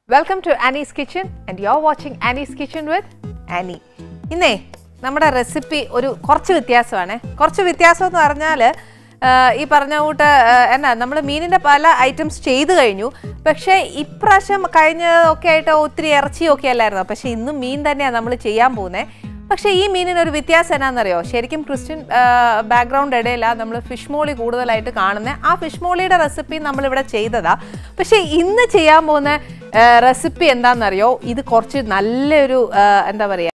Welcome to Annie's kitchen and you are watching Annie's kitchen with Annie ഇന്നേ നമ്മുടെ recipe ഒരു കുറച്ച് വ്യത്യാസമാണ് കുറച്ച് വ്യത്യാസം എന്ന് പറഞ്ഞാൽ ഈ പറഞ്ഞ കൂട്ട് ആ, എന്നാ നമ്മൾ മീനിൻ്റെ പല ഐറ്റംസ് ചെയ്തു കഴിഞ്ഞു പക്ഷേ ഇപ്രാവശ്യം കഴിഞ്ഞതൊക്കെ ആയിട്ട് ഒത്തിരി ഇറച്ചിയൊക്കെ അല്ലായിരുന്നു പക്ഷേ ഇന്നും മീൻ തന്നെയാണ് നമ്മൾ ചെയ്യാൻ പോകുന്നത് പക്ഷേ ഈ മീനിന് ഒരു വ്യത്യാസം എന്നാണെന്നറിയോ ശരിക്കും ക്രിസ്ത്യൻ ബാക്ക്ഗ്രൗണ്ട് ഇടയിലാണ് നമ്മൾ ഫിഷ് മോളി കൂടുതലായിട്ട് കാണുന്നത് ആ ഫിഷ് മോളിയുടെ റെസിപ്പി നമ്മളിവിടെ ചെയ്തതാ പക്ഷേ ഇന്ന് ചെയ്യാൻ പോകുന്ന റെസിപ്പി എന്താണെന്നറിയോ ഇത് കുറച്ച് നല്ലൊരു ആ, എന്താ പറയുക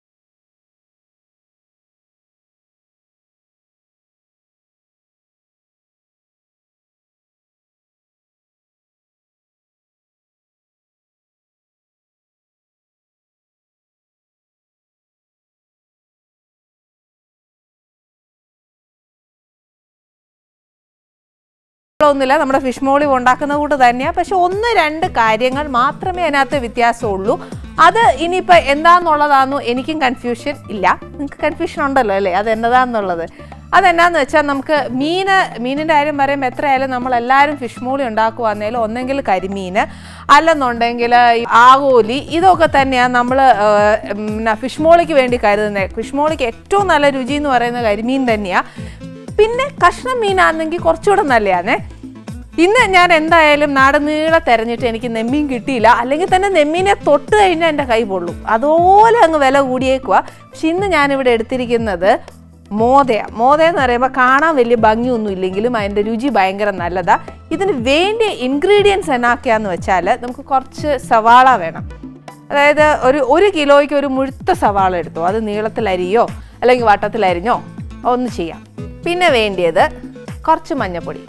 ഒന്നുമില്ല നമ്മുടെ ഫിഷ് മോളി ഉണ്ടാക്കുന്ന കൂട്ട് തന്നെയാണ് പക്ഷെ ഒന്ന് രണ്ട് കാര്യങ്ങൾ മാത്രമേ അതിനകത്ത് വ്യത്യാസമുള്ളൂ അത് ഇനിയിപ്പോൾ എന്താന്നുള്ളതാണെന്നോ എനിക്കും കൺഫ്യൂഷൻ ഇല്ല നിങ്ങൾക്ക് കൺഫ്യൂഷൻ ഉണ്ടല്ലോ അല്ലേ അത് എന്നതാന്നുള്ളത് അതെന്നാന്ന് വെച്ചാൽ നമുക്ക് മീന് മീനിൻ്റെ കാര്യം പറയുമ്പോൾ എത്രയായാലും നമ്മളെല്ലാവരും ഫിഷ് മോളി ഉണ്ടാക്കുവാന്നേലും ഒന്നെങ്കിൽ കരിമീൻ അല്ലെന്നുണ്ടെങ്കിൽ ഈ ആകോലി ഇതൊക്കെ തന്നെയാണ് നമ്മൾ പിന്നെ ഫിഷ് മോളിക്ക് വേണ്ടി കരുതുന്നത് ഫിഷ് മോളിക്ക് ഏറ്റവും നല്ല രുചി എന്ന് പറയുന്നത് കരിമീൻ തന്നെയാണ് പിന്നെ കഷ്ണം മീനാണെങ്കിൽ കുറച്ചുകൂടെ നല്ലതാണേ ഇന്ന് ഞാൻ എന്തായാലും നാട് നീളെ തെരഞ്ഞിട്ട് എനിക്ക് നെമ്മീൻ കിട്ടിയില്ല അല്ലെങ്കിൽ തന്നെ നെമ്മീനെ തൊട്ട് കഴിഞ്ഞാൽ എൻ്റെ കൈ പൊള്ളും അതുപോലെ അങ്ങ് വില കൂടിയേക്കുക പക്ഷെ ഇന്ന് ഞാനിവിടെ എടുത്തിരിക്കുന്നത് മോതയാണ് മോത എന്ന് പറയുമ്പോൾ കാണാൻ വലിയ ഭംഗിയൊന്നും ഇല്ലെങ്കിലും അതിൻ്റെ രുചി ഭയങ്കര നല്ലതാ ഇതിന് വേണ്ടിയ ഇൻഗ്രീഡിയൻസ് എന്നാക്കിയാന്ന് വെച്ചാൽ നമുക്ക് കുറച്ച് സവാള വേണം അതായത് ഒരു ഒരു കിലോയ്ക്ക് ഒരു മുഴുത്ത സവാള എടുത്തു അത് നീളത്തിലരിയോ അല്ലെങ്കിൽ വട്ടത്തിലരിഞ്ഞോ ഒന്ന് ചെയ്യാം പിന്നെ വേണ്ടിയത് കുറച്ച് മഞ്ഞൾപ്പൊടി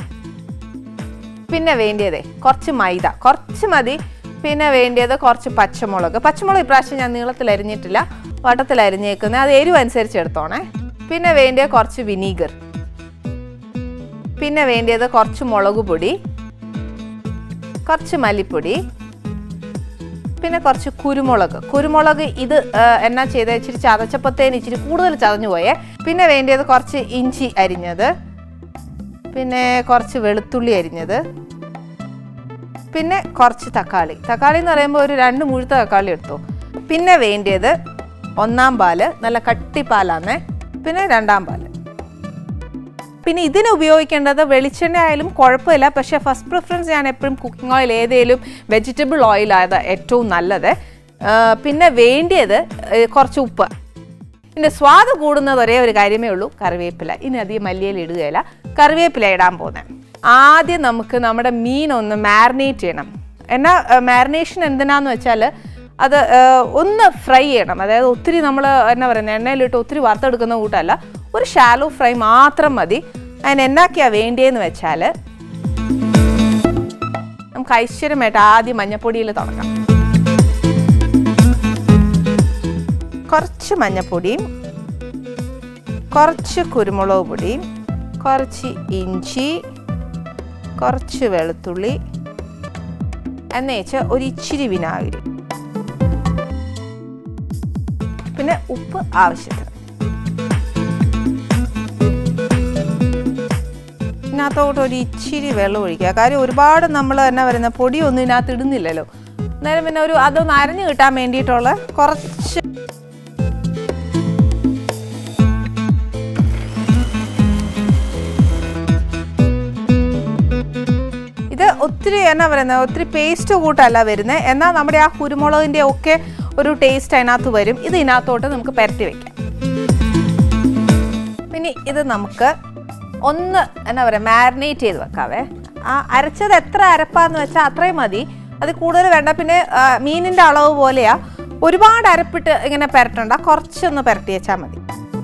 പിന്നെ വേണ്ടിയതേ കുറച്ച് മൈദ കുറച്ച് മതി പിന്നെ വേണ്ടിയത് കുറച്ച് പച്ചമുളക് പച്ചമുളക് ഇപ്രാവശ്യം ഞാൻ നീളത്തിൽ അരിഞ്ഞിട്ടില്ല വട്ടത്തിൽ അരിഞ്ഞേക്കുന്നത് അത് എരിവ് അനുസരിച്ച് എടുത്തോണേ പിന്നെ വേണ്ടിയ കുറച്ച് വിനീഗർ പിന്നെ വേണ്ടിയത് കുറച്ച് മുളക് പൊടി കുറച്ച് മല്ലിപ്പൊടി പിന്നെ കുറച്ച് കുരുമുളക് കുരുമുളക് ഇത് ആ, എന്നാ ചെയ്ത ഇച്ചിരി ചതച്ചപ്പത്തേന് ഇച്ചിരി കൂടുതൽ ചതഞ്ഞു പോയേ പിന്നെ വേണ്ടിയത് കുറച്ച് ഇഞ്ചി അരിഞ്ഞത് പിന്നെ കുറച്ച് വെളുത്തുള്ളി അരിഞ്ഞത് പിന്നെ കുറച്ച് തക്കാളി തക്കാളി എന്ന് പറയുമ്പോൾ ഒരു രണ്ട് മുഴുത്ത തക്കാളി എടുത്തു പിന്നെ വേണ്ടിയത് ഒന്നാം പാല് നല്ല കട്ടിപ്പാലാന്നേ പിന്നെ രണ്ടാം പാല് പിന്നെ ഇതിന് ഉപയോഗിക്കേണ്ടത് വെളിച്ചെണ്ണ ആയാലും കുഴപ്പമില്ല പക്ഷേ ഫസ്റ്റ് പ്രിഫറൻസ് ഞാൻ എപ്പോഴും കുക്കിംഗ് ഓയിൽ ഏതേലും വെജിറ്റബിൾ ഓയിലാണ് ഏറ്റവും നല്ലത് ആ, പിന്നെ വേണ്ടിയത് ഏ, കുറച്ച് ഉപ്പ് ഇതിൻ്റെ സ്വാദ് കൂടുന്നത് ഒരേ ഒരു കാര്യമേ ഉള്ളൂ കറിവേപ്പില ഇനി അധികം മല്ലിയില ഇടുകയില്ല കറിവേപ്പില ഇടാൻ പോകുന്നത് ആദ്യം നമുക്ക് നമ്മുടെ മീൻ ഒന്ന് മാരിനേറ്റ് ചെയ്യണം എന്നാ മാരിനേഷൻ എന്തിനാന്ന് വെച്ചാൽ അത് ആ, ഒന്ന് ഫ്രൈ ചെയ്യണം അതായത് ഒത്തിരി നമ്മൾ എന്നാ പറയുന്നത് എണ്ണയിലിട്ട് ഒത്തിരി വറുത്തെടുക്കുന്ന കൂട്ടല്ല ഒരു ഷാലോ ഫ്രൈ മാത്രം മതി അതിന് എന്നാക്കിയാണ് വേണ്ടിയെന്ന് വെച്ചാൽ നമുക്ക് ഐശ്വര്യമായിട്ട് ആദ്യം മഞ്ഞപ്പൊടിയിൽ തുടങ്ങാം കുറച്ച് മഞ്ഞപ്പൊടിയും കുറച്ച് കുരുമുളക് പൊടിയും കുറച്ച് ഇഞ്ചി കുറച്ച് വെളുത്തുള്ളി എന്നേച്ച് ഒരു ഇച്ചിരി വിനാഗിരി പിന്നെ ഉപ്പ് ആവശ്യത്തിന് ഇതിനകത്തോട്ട് ഒരു ഇച്ചിരി വെള്ളം ഒഴിക്കുക കാര്യം ഒരുപാട് നമ്മൾ എന്നാ പറയുന്ന പൊടിയൊന്നും ഇതിനകത്ത് ഇടുന്നില്ലല്ലോ അന്നേരം പിന്നെ ഒരു അതൊന്ന് അരഞ്ഞു കിട്ടാൻ വേണ്ടിയിട്ടുള്ള കുറച്ച് ഇത് ഒത്തിരി എന്നാ പറയുന്നത് ഒത്തിരി പേസ്റ്റ് കൂട്ടല്ല വരുന്നത് എന്നാൽ നമ്മുടെ ആ കുരുമുളകിൻ്റെ ഒക്കെ ഒരു ടേസ്റ്റ് അതിനകത്ത് വരും ഇത് ഇതിനകത്തോട്ട് നമുക്ക് പരട്ടി വെക്കാം പിന്നെ ഇത് നമുക്ക് ഒന്ന് എന്നാ പറയുക മാരിനേറ്റ് ചെയ്ത് വെക്കാവേ ആ അരച്ചത് എത്ര അരപ്പാന്ന് വെച്ചാൽ അത്രയും മതി അത് കൂടുതൽ വേണ്ട പിന്നെ ആ, മീനിൻ്റെ അളവ് പോലെയാ ഒരുപാട് അരപ്പിട്ട് ഇങ്ങനെ പുരട്ടണ്ട കുറച്ചൊന്ന് പുരട്ടി വെച്ചാൽ മതി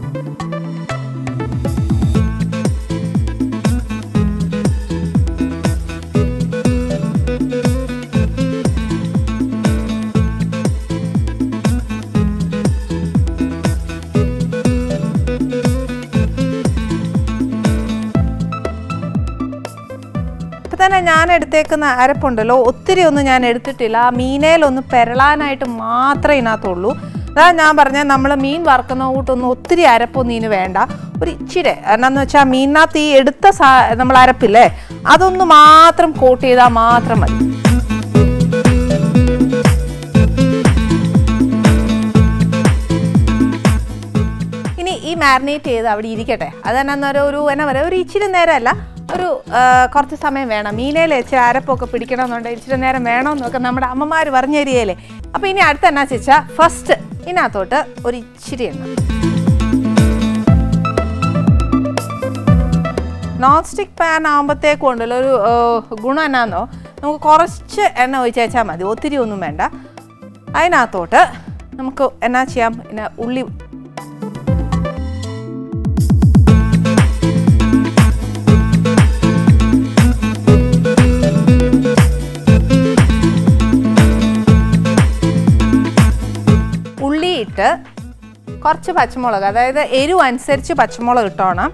ഇപ്പം തന്നെ ഞാൻ എടുത്തേക്കുന്ന അരപ്പുണ്ടല്ലോ ഒത്തിരി ഒന്നും ഞാൻ എടുത്തിട്ടില്ല ആ മീനയിലൊന്ന് പെരളാനായിട്ട് മാത്രമേ ഇതിനകത്തുള്ളൂ അതാ ഞാൻ പറഞ്ഞ നമ്മൾ മീൻ വറുക്കുന്ന കൂട്ടൊന്നും ഒത്തിരി അരപ്പൊന്നും ഇതിന് വേണ്ട ഒരു ഇച്ചിരി എന്നാന്ന് വെച്ചാൽ മീനിനകത്ത് ഈ എടുത്ത സാ നമ്മൾ അരപ്പില്ലേ അതൊന്ന് മാത്രം കോട്ട് ചെയ്താൽ മാത്രം മതി മാരിനേറ്റ് ചെയ്ത് അവിടെ ഇരിക്കട്ടെ അത് തന്നെ അന്നേരം ഒരു എന്നാ പറയുക ഒരു ഇച്ചിരി നേരമല്ല ഒരു ആ, കുറച്ച് സമയം വേണം മീനയിൽ ഇച്ചിരി അരപ്പൊക്കെ പിടിക്കണമെന്നുണ്ടെങ്കിൽ ഇച്ചിരി നേരം വേണമെന്നൊക്കെ നമ്മുടെ അമ്മമാർ പറഞ്ഞു തരികയല്ലേ അപ്പോൾ ഇനി അടുത്ത എന്നാ വെച്ചാൽ ഫസ്റ്റ് ഇതിനകത്തോട്ട് ഒരു ഇച്ചിരി എണ്ണ നോൺ സ്റ്റിക്ക് പാൻ ആകുമ്പോഴത്തേക്കും ഉണ്ടല്ലോ ഒരു ആ, ഗുണം എന്നാന്നോ നമുക്ക് കുറച്ച് എണ്ണ ഒഴിച്ചേച്ചാൽ മതി ഒത്തിരി ഒന്നും വേണ്ട അതിനകത്തോട്ട് നമുക്ക് എന്നാ ചെയ്യാം പിന്നെ ഉള്ളി ഉള്ളി ഇട്ട് കുറച്ച് പച്ചമുളക് അതായത് എരിവ് അനുസരിച്ച് പച്ചമുളക് ഇട്ടോണം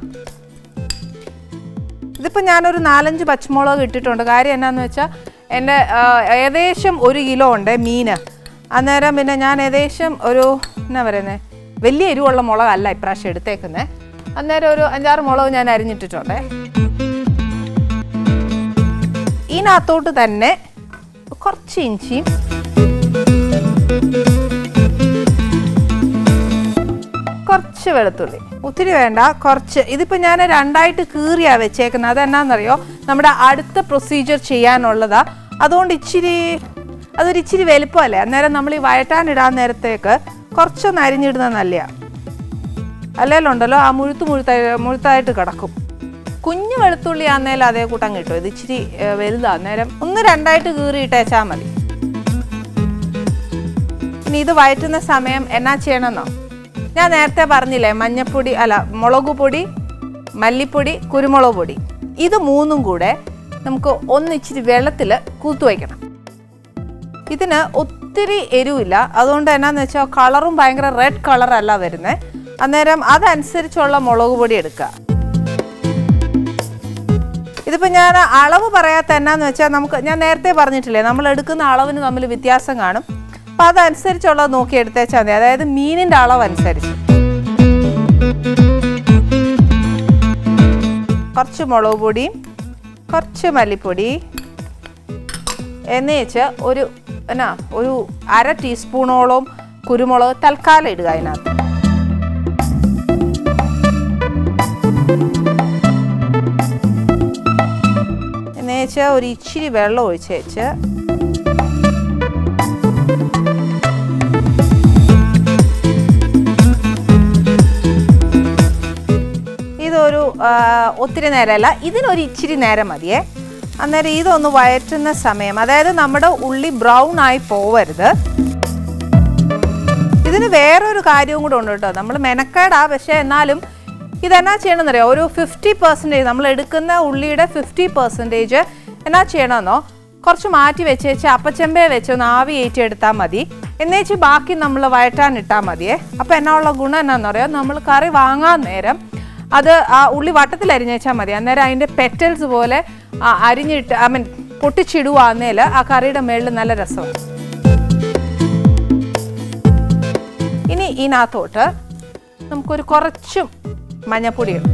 ഇതിപ്പോൾ ഞാനൊരു നാലഞ്ച് പച്ചമുളക് ഇട്ടിട്ടുണ്ട് കാര്യം എന്നാന്ന് വെച്ചാൽ എൻ്റെ ആ, ഏകദേശം ഒരു കിലോ ഉണ്ട് മീന് അന്നേരം പിന്നെ ഞാൻ ഏകദേശം ഒരു എന്നാ പറയുന്നത് വലിയ എരിവുള്ള മുളകല്ല ഇപ്രാവശ്യം എടുത്തേക്കുന്നത് അന്നേരം ഒരു അഞ്ചാറ് മുളക് ഞാൻ അരിഞ്ഞിട്ടിട്ടുണ്ട് ഇതിനകത്തോട്ട് തന്നെ കുറച്ച് ഇഞ്ചിയും കുറച്ച് വെളുത്തുള്ളി ഒത്തിരി വേണ്ട കുറച്ച് ഇതിപ്പോൾ ഞാൻ രണ്ടായിട്ട് കീറിയാ വെച്ചേക്കുന്നത് അതെന്നാന്നറിയോ നമ്മുടെ അടുത്ത പ്രൊസീജിയർ ചെയ്യാനുള്ളതാ അതുകൊണ്ട് ഇച്ചിരി അതൊരു ഇച്ചിരി വലുപ്പമല്ലേ അന്നേരം നമ്മൾ ഈ വഴറ്റാനിടാൻ നേരത്തേക്ക് കുറച്ചൊന്ന് അരിഞ്ഞിടുന്നത് നല്ലതാണ് അല്ലേലുണ്ടല്ലോ ആ മുഴുത്ത് മുഴുത്ത മുഴുത്തായിട്ട് കിടക്കും കുഞ്ഞു വെളുത്തുള്ളി ആന്നേലും അതേ കൂട്ടം കിട്ടും ഇത് ഇച്ചിരി ഏ, വലുതാ അന്നേരം ഒന്ന് രണ്ടായിട്ട് കീറിയിട്ടേച്ചാൽ മതി ഇനി ഇത് വഴറ്റുന്ന സമയം എന്നാ ചെയ്യണമെന്നോ ഞാൻ നേരത്തെ പറഞ്ഞില്ലേ മഞ്ഞപ്പൊടി അല്ല മുളക് പൊടി മല്ലിപ്പൊടി കുരുമുളക് പൊടി ഇത് മൂന്നും കൂടെ നമുക്ക് ഒന്നിച്ചിരി വെള്ളത്തിൽ കൂത്തു വയ്ക്കണം ഇതിന് ഒത്തിരി എരിവില്ല അതുകൊണ്ട് എന്നാന്ന് വെച്ചാൽ കളറും ഭയങ്കര റെഡ് കളറല്ല വരുന്നത് അന്നേരം അതനുസരിച്ചുള്ള മുളക് പൊടി എടുക്കുക ഇതിപ്പോൾ ഞാൻ അളവ് പറയാത്ത എന്നാന്ന് വെച്ചാൽ നമുക്ക് ഞാൻ നേരത്തെ പറഞ്ഞിട്ടില്ലേ നമ്മൾ എടുക്കുന്ന അളവിന് തമ്മിൽ വ്യത്യാസം കാണും അപ്പം അതനുസരിച്ചുള്ളത് നോക്കി എടുത്തേച്ചാൽ മതി അതായത് മീനിൻ്റെ അളവ് അനുസരിച്ച് കുറച്ച് മുളക് പൊടിയും കുറച്ച് മല്ലിപ്പൊടി എന്ന് വെച്ച് ഒരു എന്നാ ഒരു അര ടീസ്പൂണോളം കുരുമുളക് തൽക്കാലം ഇടുക അതിനകത്ത് എന്ന് വെച്ചാൽ ഒരു ഇച്ചിരി വെള്ളം ഒഴിച്ച് വെച്ച് ഇതൊരു ആ, ഒത്തിരി നേരമല്ല ഇതിനൊരു ഇച്ചിരി നേരം മതിയേ അന്നേരം ഇതൊന്ന് വയറ്റുന്ന സമയം അതായത് നമ്മുടെ ഉള്ളി ബ്രൗൺ ആയി പോവരുത് ഇതിന് വേറൊരു കാര്യവും കൂടെ ഉണ്ട് കേട്ടോ നമ്മൾ മെനക്കേടാ പക്ഷേ എന്നാലും ഇതെന്നാ ചെയ്യണമെന്നറിയോ ഒരു ഫിഫ്റ്റി പെർസെൻറ്റേജ് നമ്മൾ എടുക്കുന്ന ഉള്ളിയുടെ ഫിഫ്റ്റി പെർസെൻറ്റേജ് എന്നാ ചെയ്യണമെന്നോ കുറച്ച് മാറ്റി വെച്ച് വെച്ച് അപ്പച്ചെമ്പേ വെച്ച് ഒന്ന് ആവി ഏറ്റെടുത്താൽ മതി എന്നേച്ച് ബാക്കി നമ്മൾ വഴറ്റാൻ ഇട്ടാൽ മതിയേ അപ്പോൾ എന്നാ ഉള്ള ഗുണം എന്നാന്ന് പറയാം നമ്മൾ കറി വാങ്ങാൻ നേരം അത് ആ ഉള്ളി വട്ടത്തിൽ അരിഞ്ഞേച്ചാൽ മതി അന്നേരം അതിൻ്റെ പെറ്റൽസ് പോലെ ആ അരിഞ്ഞിട്ട് ഐ മീൻ പൊട്ടിച്ചിടുവാന്നേൽ ആ കറിയുടെ മേളിൽ നല്ല രസമാണ് ഇനി ഇതിനകത്തോട്ട് നമുക്കൊരു കുറച്ചും മഞ്ഞപ്പൊടി ഇടാം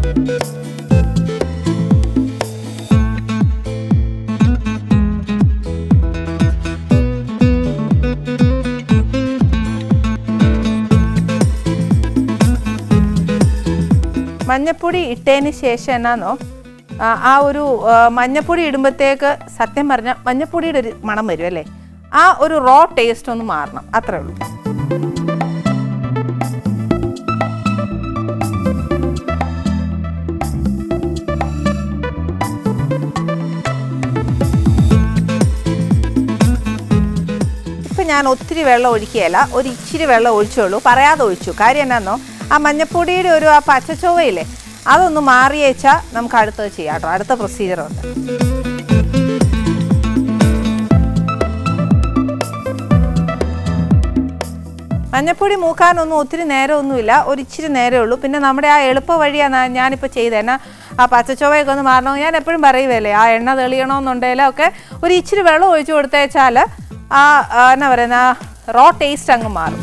മഞ്ഞപ്പൊടി ഇട്ടതിന് ശേഷം എന്നാന്നോ ആ, ആ ഒരു ആ, മഞ്ഞപ്പൊടി ഇടുമ്പോഴത്തേക്ക് സത്യം പറഞ്ഞാൽ മഞ്ഞപ്പൊടിയുടെ ഒരു മണം വരും അല്ലേ ആ ഒരു റോ ടേസ്റ്റ് ഒന്ന് മാറണം അത്രേ ഉള്ളൂ ഇപ്പം ഞാൻ ഒത്തിരി വെള്ളം ഒഴിക്കുകയല്ല ഒരു ഇച്ചിരി വെള്ളം ഒഴിച്ചുള്ളൂ പറയാതെ ഒഴിച്ചു കാര്യം എന്നാന്നോ ആ മഞ്ഞപ്പൊടിയുടെ ഒരു ആ പച്ചച്ചൊവയില്ലേ അതൊന്ന് മാറിയേച്ചാൽ നമുക്ക് അടുത്തത് ചെയ്യാം കേട്ടോ അടുത്ത പ്രൊസീജിയർ ഉണ്ട് മഞ്ഞപ്പൊടി മൂക്കാനൊന്നും ഒത്തിരി നേരമൊന്നുമില്ല ഒരു ഇച്ചിരി നേരമേ ഉള്ളൂ പിന്നെ നമ്മുടെ ആ എളുപ്പ വഴിയാണ് ഞാനിപ്പോൾ ചെയ്തത് എന്നാ ആ പച്ചച്ചൊവയൊക്കെ ഒന്ന് മാറണം ഞാൻ എപ്പോഴും പറയുവല്ലേ ആ എണ്ണ തെളിയണമെന്നുണ്ടെങ്കിൽ ഒക്കെ ഒരു ഇച്ചിരി വെള്ളം ഒഴിച്ചു കൊടുത്തേച്ചാൽ ആ ആ, എന്നാ പറയുന്ന റോ ടേസ്റ്റ് അങ്ങ് മാറും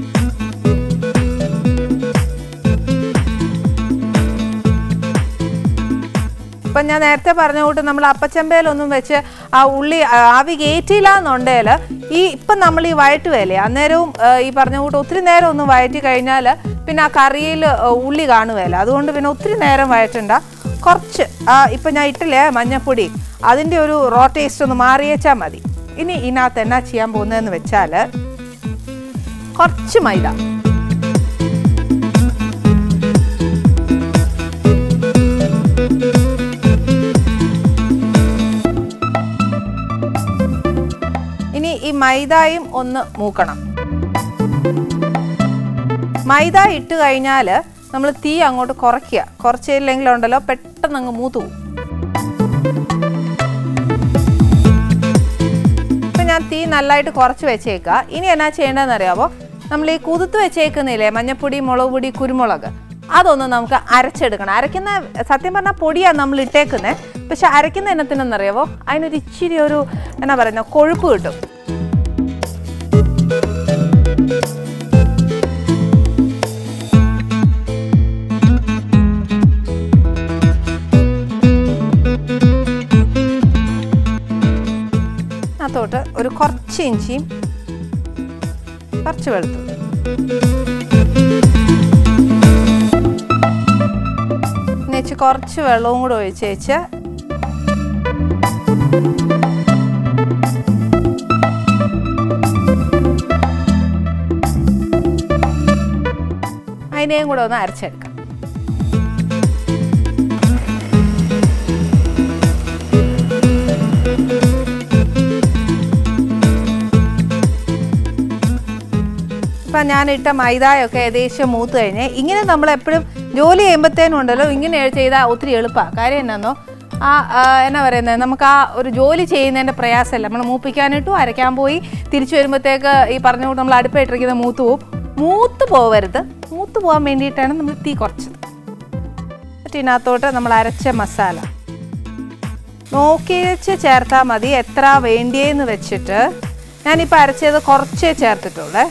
ഇപ്പം ഞാൻ നേരത്തെ പറഞ്ഞ കൂട്ട് നമ്മൾ അപ്പച്ചമ്പയിലൊന്നും വെച്ച് ആ ഉള്ളി ആ, ആവി കയറ്റിയില്ല എന്നുണ്ടെങ്കിൽ ഈ ഇപ്പം നമ്മൾ ഈ വഴറ്റുവല്ലേ അന്നേരവും ആ, ഈ പറഞ്ഞ കൂട്ട് ഒത്തിരി നേരം ഒന്നും വഴറ്റി കഴിഞ്ഞാൽ പിന്നെ ആ കറിയിൽ ഉള്ളി കാണുകയില്ല അതുകൊണ്ട് പിന്നെ ഒത്തിരി നേരം വഴറ്റണ്ട കുറച്ച് ആ ഇപ്പം ഞാൻ ഇട്ടില്ലേ മഞ്ഞപ്പൊടി അതിൻ്റെ ഒരു റോ ടേസ്റ്റ് ഒന്ന് മാറിയേച്ചാൽ മതി ഇനി ഇതിനകത്ത് എന്നാ ചെയ്യാൻ പോകുന്നതെന്ന് വെച്ചാൽ കുറച്ച് മൈദ ഇനി ഈ മൈദയും ഒന്ന് മൂക്കണം മൈദ ഇട്ട് കഴിഞ്ഞാൽ നമ്മൾ തീ അങ്ങോട്ട് കുറയ്ക്കുക കുറച്ചില്ലെങ്കിലുണ്ടല്ലോ പെട്ടെന്ന് അങ്ങ് മൂത്ത് പോകും ഇപ്പം ഞാൻ തീ നല്ലതായിട്ട് കുറച്ച് വെച്ചേക്കുക ഇനി എന്നാ ചെയ്യേണ്ടതെന്ന് അറിയാമോ നമ്മൾ ഈ കുതിർത്ത് വെച്ചേക്കുന്നില്ലേ മഞ്ഞപ്പൊടി മുളക് പൊടി കുരുമുളക് അതൊന്ന് നമുക്ക് അരച്ചെടുക്കണം അരയ്ക്കുന്ന സത്യം പറഞ്ഞാൽ പൊടിയാണ് നമ്മൾ ഇട്ടേക്കുന്നത് പക്ഷെ അരയ്ക്കുന്ന ഇനത്തിനെന്നറിയാവോ അതിനൊരു ഇച്ചിരി ഒരു എന്നാ പറയുന്ന കൊഴുപ്പ് കിട്ടും അതിനകത്തോട്ട് ഒരു കുറച്ച് ഇഞ്ചിയും കുറച്ച് വെളുത്തുള്ളി എന്നുവെച്ച് കുറച്ച് വെള്ളവും കൂടെ ഒഴിച്ച് വെച്ച് അതിനെയും കൂടെ ഒന്ന് അരച്ചെടുക്കാം ഇപ്പം ഞാനിട്ട മൈദയൊക്കെ ഏകദേശം മൂത്ത് കഴിഞ്ഞ് ഇങ്ങനെ നമ്മൾ എപ്പോഴും ജോലി ചെയ്യുമ്പോഴത്തേനും ഉണ്ടല്ലോ ഇങ്ങനെ ചെയ്താൽ ഒത്തിരി എളുപ്പമാണ് കാര്യം എന്നാന്നോ ആ ആ, എന്നാ പറയുന്നത് നമുക്ക് ആ ഒരു ജോലി ചെയ്യുന്നതിൻ്റെ പ്രയാസമല്ല നമ്മൾ മൂപ്പിക്കാനിട്ടു അരയ്ക്കാൻ പോയി തിരിച്ചു വരുമ്പോഴത്തേക്ക് ഈ പറഞ്ഞ കൂട്ട് നമ്മൾ അടുപ്പിട്ടിരിക്കുന്ന മൂത്ത് പോവും മൂത്ത് പോവരുത് മൂത്ത് പോകാൻ വേണ്ടിയിട്ടാണ് നമ്മൾ തീ കുറച്ചത് എന്നിട്ട് ഇതിനകത്തോട്ട് നമ്മൾ അരച്ച മസാല നോക്കി വെച്ച് ചേർത്താൽ മതി എത്ര വേണ്ടിയെന്ന് വെച്ചിട്ട് ഞാനിപ്പോൾ അരച്ചത് കുറച്ചേ ചേർത്തിട്ടുള്ളേ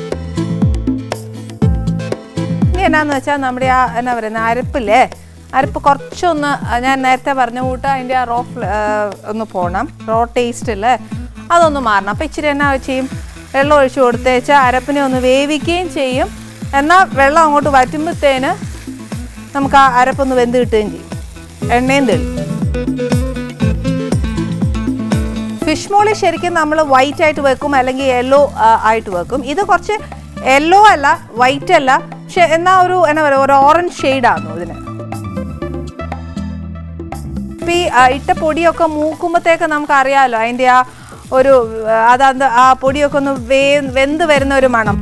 ഇനി എന്നാന്ന് വെച്ചാൽ നമ്മുടെ ആ എന്നാ പറയുന്ന അരപ്പില്ലേ അരപ്പ് കുറച്ചൊന്ന് ആ, ഞാൻ നേരത്തെ പറഞ്ഞ കൂട്ട് അതിൻ്റെ ആ റോ ഫ്ല- ആ, ഒന്ന് പോകണം റോ ടേസ്റ്റ് അല്ലേ അതൊന്ന് മാറണം അപ്പോൾ ഇച്ചിരി എന്നാ ചെയ്യും വെള്ളം ഒഴിച്ച് കൊടുത്തേച്ച് അരപ്പിനെ ഒന്ന് വേവിക്കുകയും ചെയ്യും എന്നാൽ വെള്ളം അങ്ങോട്ട് വറ്റുമ്പോഴത്തേന് നമുക്ക് ആ അരപ്പൊന്ന് വെന്ത് കിട്ടുകയും ചെയ്യും എണ്ണയും തെളിയും ഫിഷ് മോളി ശരിക്കും നമ്മൾ വൈറ്റ് ആയിട്ട് വെക്കും അല്ലെങ്കിൽ യെല്ലോ ആയിട്ട് വെക്കും ഇത് കുറച്ച് യെല്ലോ അല്ല വൈറ്റ് അല്ല പക്ഷെ എന്നാ ഒരു എന്നാ പറയുക ഒരു ഓറഞ്ച് ഷെയ്ഡാണ് ഇതിന് ഇപ്പം ഈ ആ, ഇട്ട പൊടിയൊക്കെ മൂക്കുമ്പോഴത്തേക്ക് നമുക്ക് അറിയാമല്ലോ അതിൻ്റെ ആ ഒരു ആ, അതാത് ആ പൊടിയൊക്കെ ഒന്ന് വേ വെന്ത് വരുന്ന ഒരു മണം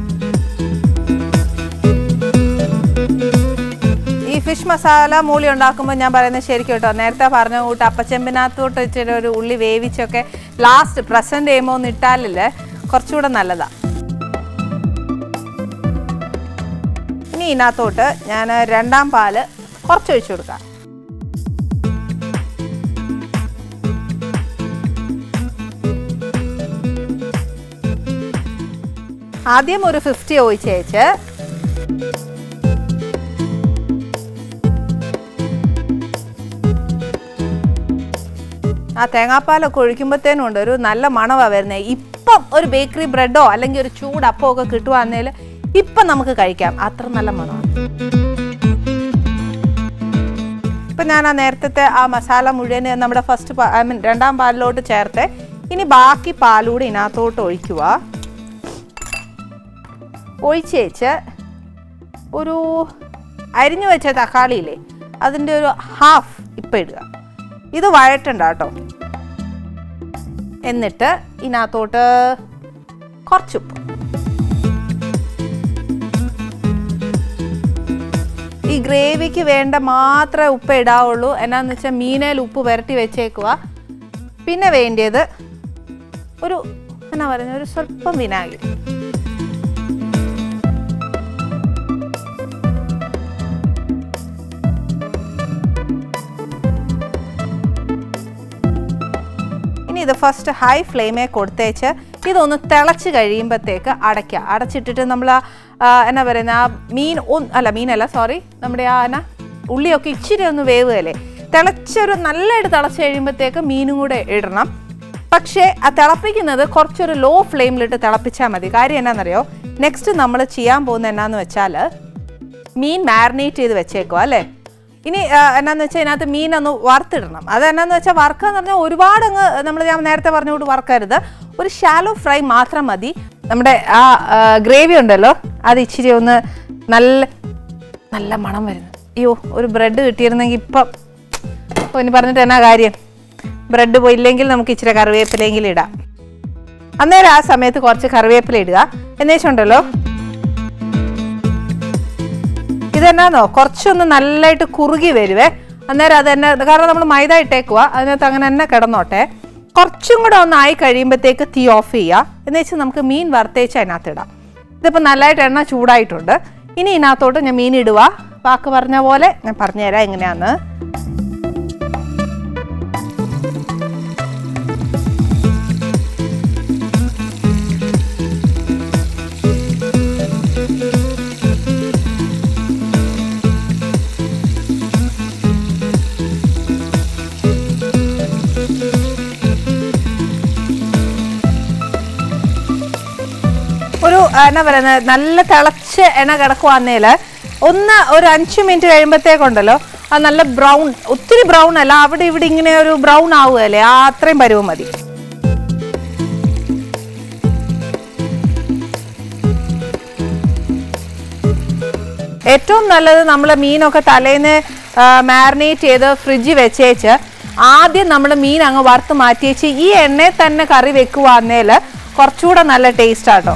ഈ ഫിഷ് മസാല മൂളി ഉണ്ടാക്കുമ്പോൾ ഞാൻ പറയുന്നത് ശരിക്കും കേട്ടോ നേരത്തെ പറഞ്ഞ കൂട്ട് അപ്പച്ചെമ്പിനകത്തോട്ട് ഇച്ചിരി ഒരു ഉള്ളി വേവിച്ചൊക്കെ ലാസ്റ്റ് പ്രസൻറ്റ് ചെയ്യുമ്പോൾ ഒന്ന് ഇട്ടാലില്ലേ കുറച്ചുകൂടെ നല്ലതാണ് ഇനി ഇതിനകത്തോട്ട് ഞാൻ രണ്ടാം പാല് കുറച്ച് ഒഴിച്ചു കൊടുക്കാം ആദ്യം ഒരു ഫിഫ്റ്റി ഒഴിച്ചേച്ച് ആ തേങ്ങാപ്പാലൊക്കെ ഒഴിക്കുമ്പോഴത്തേനും ഉണ്ട് ഒരു നല്ല മണമാണ് വരുന്നത് ഇപ്പം ഒരു ബേക്കറി ബ്രെഡോ അല്ലെങ്കിൽ ഒരു ചൂടപ്പോ ഒക്കെ കിട്ടുവാന്നേൽ ഇപ്പം നമുക്ക് കഴിക്കാം അത്ര നല്ല മണമാണ് ഇപ്പം ഞാൻ ആ നേരത്തെ ആ മസാല മുഴുവൻ നമ്മുടെ ഫസ്റ്റ് ഐ മീൻ രണ്ടാം പാലിലോട്ട് ചേർത്ത് ഇനി ബാക്കി പാലൂടെ ഇതിനകത്തോട്ട് ഒഴിക്കുക ഒഴിച്ചേച്ച് ഒരു അരിഞ്ഞു വെച്ച തക്കാളിയില്ലേ അതിൻ്റെ ഒരു ഹാഫ് ഇപ്പം ഇടുക ഇത് വഴറ്റണ്ട കേട്ടോ എന്നിട്ട് ഇതിനകത്തോട്ട് കുറച്ചുപ്പ് ഈ ഗ്രേവിക്ക് വേണ്ട മാത്രമേ ഉപ്പ് ഇടാവുള്ളൂ എന്നാന്ന് വെച്ചാൽ മീനയിൽ ഉപ്പ് പുരട്ടി വെച്ചേക്കുക പിന്നെ വേണ്ടിയത് ഒരു എന്നാ പറയുന്നത് ഒരു സ്വല്പം വിനാഗിരി ഇനി ഇത് ഫസ്റ്റ് ഹൈ ഫ്ലെയിമേ കൊടുത്തേച്ച് ഇതൊന്ന് തിളച്ച് കഴിയുമ്പോഴത്തേക്ക് അടയ്ക്കുക അടച്ചിട്ടിട്ട് നമ്മൾ ആ എന്നാ പറയുന്നത് ആ മീൻ ഒന്ന് അല്ല മീനല്ല സോറി നമ്മുടെ ആ എന്നാ ഉള്ളിയൊക്കെ ഇച്ചിരി ഒന്ന് വേവുകയല്ലേ തിളച്ചൊരു നല്ലതായിട്ട് തിളച്ച് കഴിയുമ്പോഴത്തേക്ക് മീനും കൂടെ ഇടണം പക്ഷേ ആ തിളപ്പിക്കുന്നത് കുറച്ചൊരു ലോ ഫ്ലെയിമിലിട്ട് തിളപ്പിച്ചാൽ മതി കാര്യം എന്നാണെന്നറിയോ നെക്സ്റ്റ് നമ്മൾ ചെയ്യാൻ പോകുന്നത് എന്നാന്ന് വെച്ചാൽ മീൻ മാരിനേറ്റ് ചെയ്ത് വെച്ചേക്കുക അല്ലേ ഇനി ആ, എന്നാന്ന് വെച്ചാൽ ഇതിനകത്ത് മീൻ ഒന്ന് വറുത്തിടണം അത് എന്നാന്ന് വെച്ചാൽ വറുക്കുക എന്ന് പറഞ്ഞാൽ ഒരുപാട് അങ്ങ് നമ്മൾ ഞാൻ നേരത്തെ പറഞ്ഞുകൊണ്ട് വറുക്കരുത് ഒരു ഷാലോ ഫ്രൈ മാത്രം മതി നമ്മുടെ ആ ഗ്രേവി ഉണ്ടല്ലോ അത് ഇച്ചിരി ഒന്ന് നല്ല നല്ല മണം വരുന്നു അയ്യോ ഒരു ബ്രെഡ് കിട്ടിയിരുന്നെങ്കിൽ ഇപ്പം ഓ ഇനി പറഞ്ഞിട്ട് എന്നാ കാര്യം ബ്രെഡ് പോയില്ലെങ്കിൽ നമുക്ക് ഇച്ചിരി കറിവേപ്പിലെങ്കിലും ഇടാം അന്നേരം ആ സമയത്ത് കുറച്ച് കറിവേപ്പില ഇടുക എന്നുവെച്ചുണ്ടല്ലോ ഇതെന്നാന്നോ കുറച്ചൊന്ന് നല്ലതായിട്ട് കുറുകി വരുവേ അന്നേരം അത് തന്നെ കാരണം നമ്മൾ മൈദ ഇട്ടേക്കുക അതിനകത്ത് അങ്ങനെ തന്നെ കിടന്നോട്ടെ കുറച്ചും കൂടെ ഒന്ന് ആയി കഴിയുമ്പോഴത്തേക്ക് തീ ഓഫ് ചെയ്യുക എന്ന് വെച്ചാൽ നമുക്ക് മീൻ വറുത്തേച്ച് അതിനകത്ത് ഇടാം ഇതിപ്പോൾ നല്ലതായിട്ട് എണ്ണ ചൂടായിട്ടുണ്ട് ഇനി ഇതിനകത്തോട്ട് ഞാൻ മീൻ ഇടുക വാക്ക് പറഞ്ഞ പോലെ ഞാൻ പറഞ്ഞുതരാം എങ്ങനെയാന്ന് ഒരു ആ, എന്നാ പറയുന്നത് നല്ല തിളച്ച് എണ്ണ കിടക്കുവാന്നേൽ ഒന്ന് ഒരു അഞ്ച് മിനിറ്റ് കഴിയുമ്പോഴത്തേക്കുണ്ടല്ലോ അത് നല്ല ബ്രൗൺ ഒത്തിരി ബ്രൗൺ അല്ല അവിടെ ഇവിടെ ഇങ്ങനെ ഒരു ബ്രൗൺ ആവുകയല്ലേ ആ അത്രയും പരുവം മതി ഏറ്റവും നല്ലത് നമ്മൾ മീനൊക്കെ തലേന്ന് മാരിനേറ്റ് ചെയ്ത് ഫ്രിഡ്ജിൽ വെച്ചേച്ച് ആദ്യം നമ്മൾ മീൻ അങ്ങ് വറുത്ത് മാറ്റിയേച്ച് ഈ എണ്ണയിൽ തന്നെ കറി വെക്കുവാന്നേൽ കുറച്ചുകൂടെ നല്ല ടേസ്റ്റ് ആട്ടോ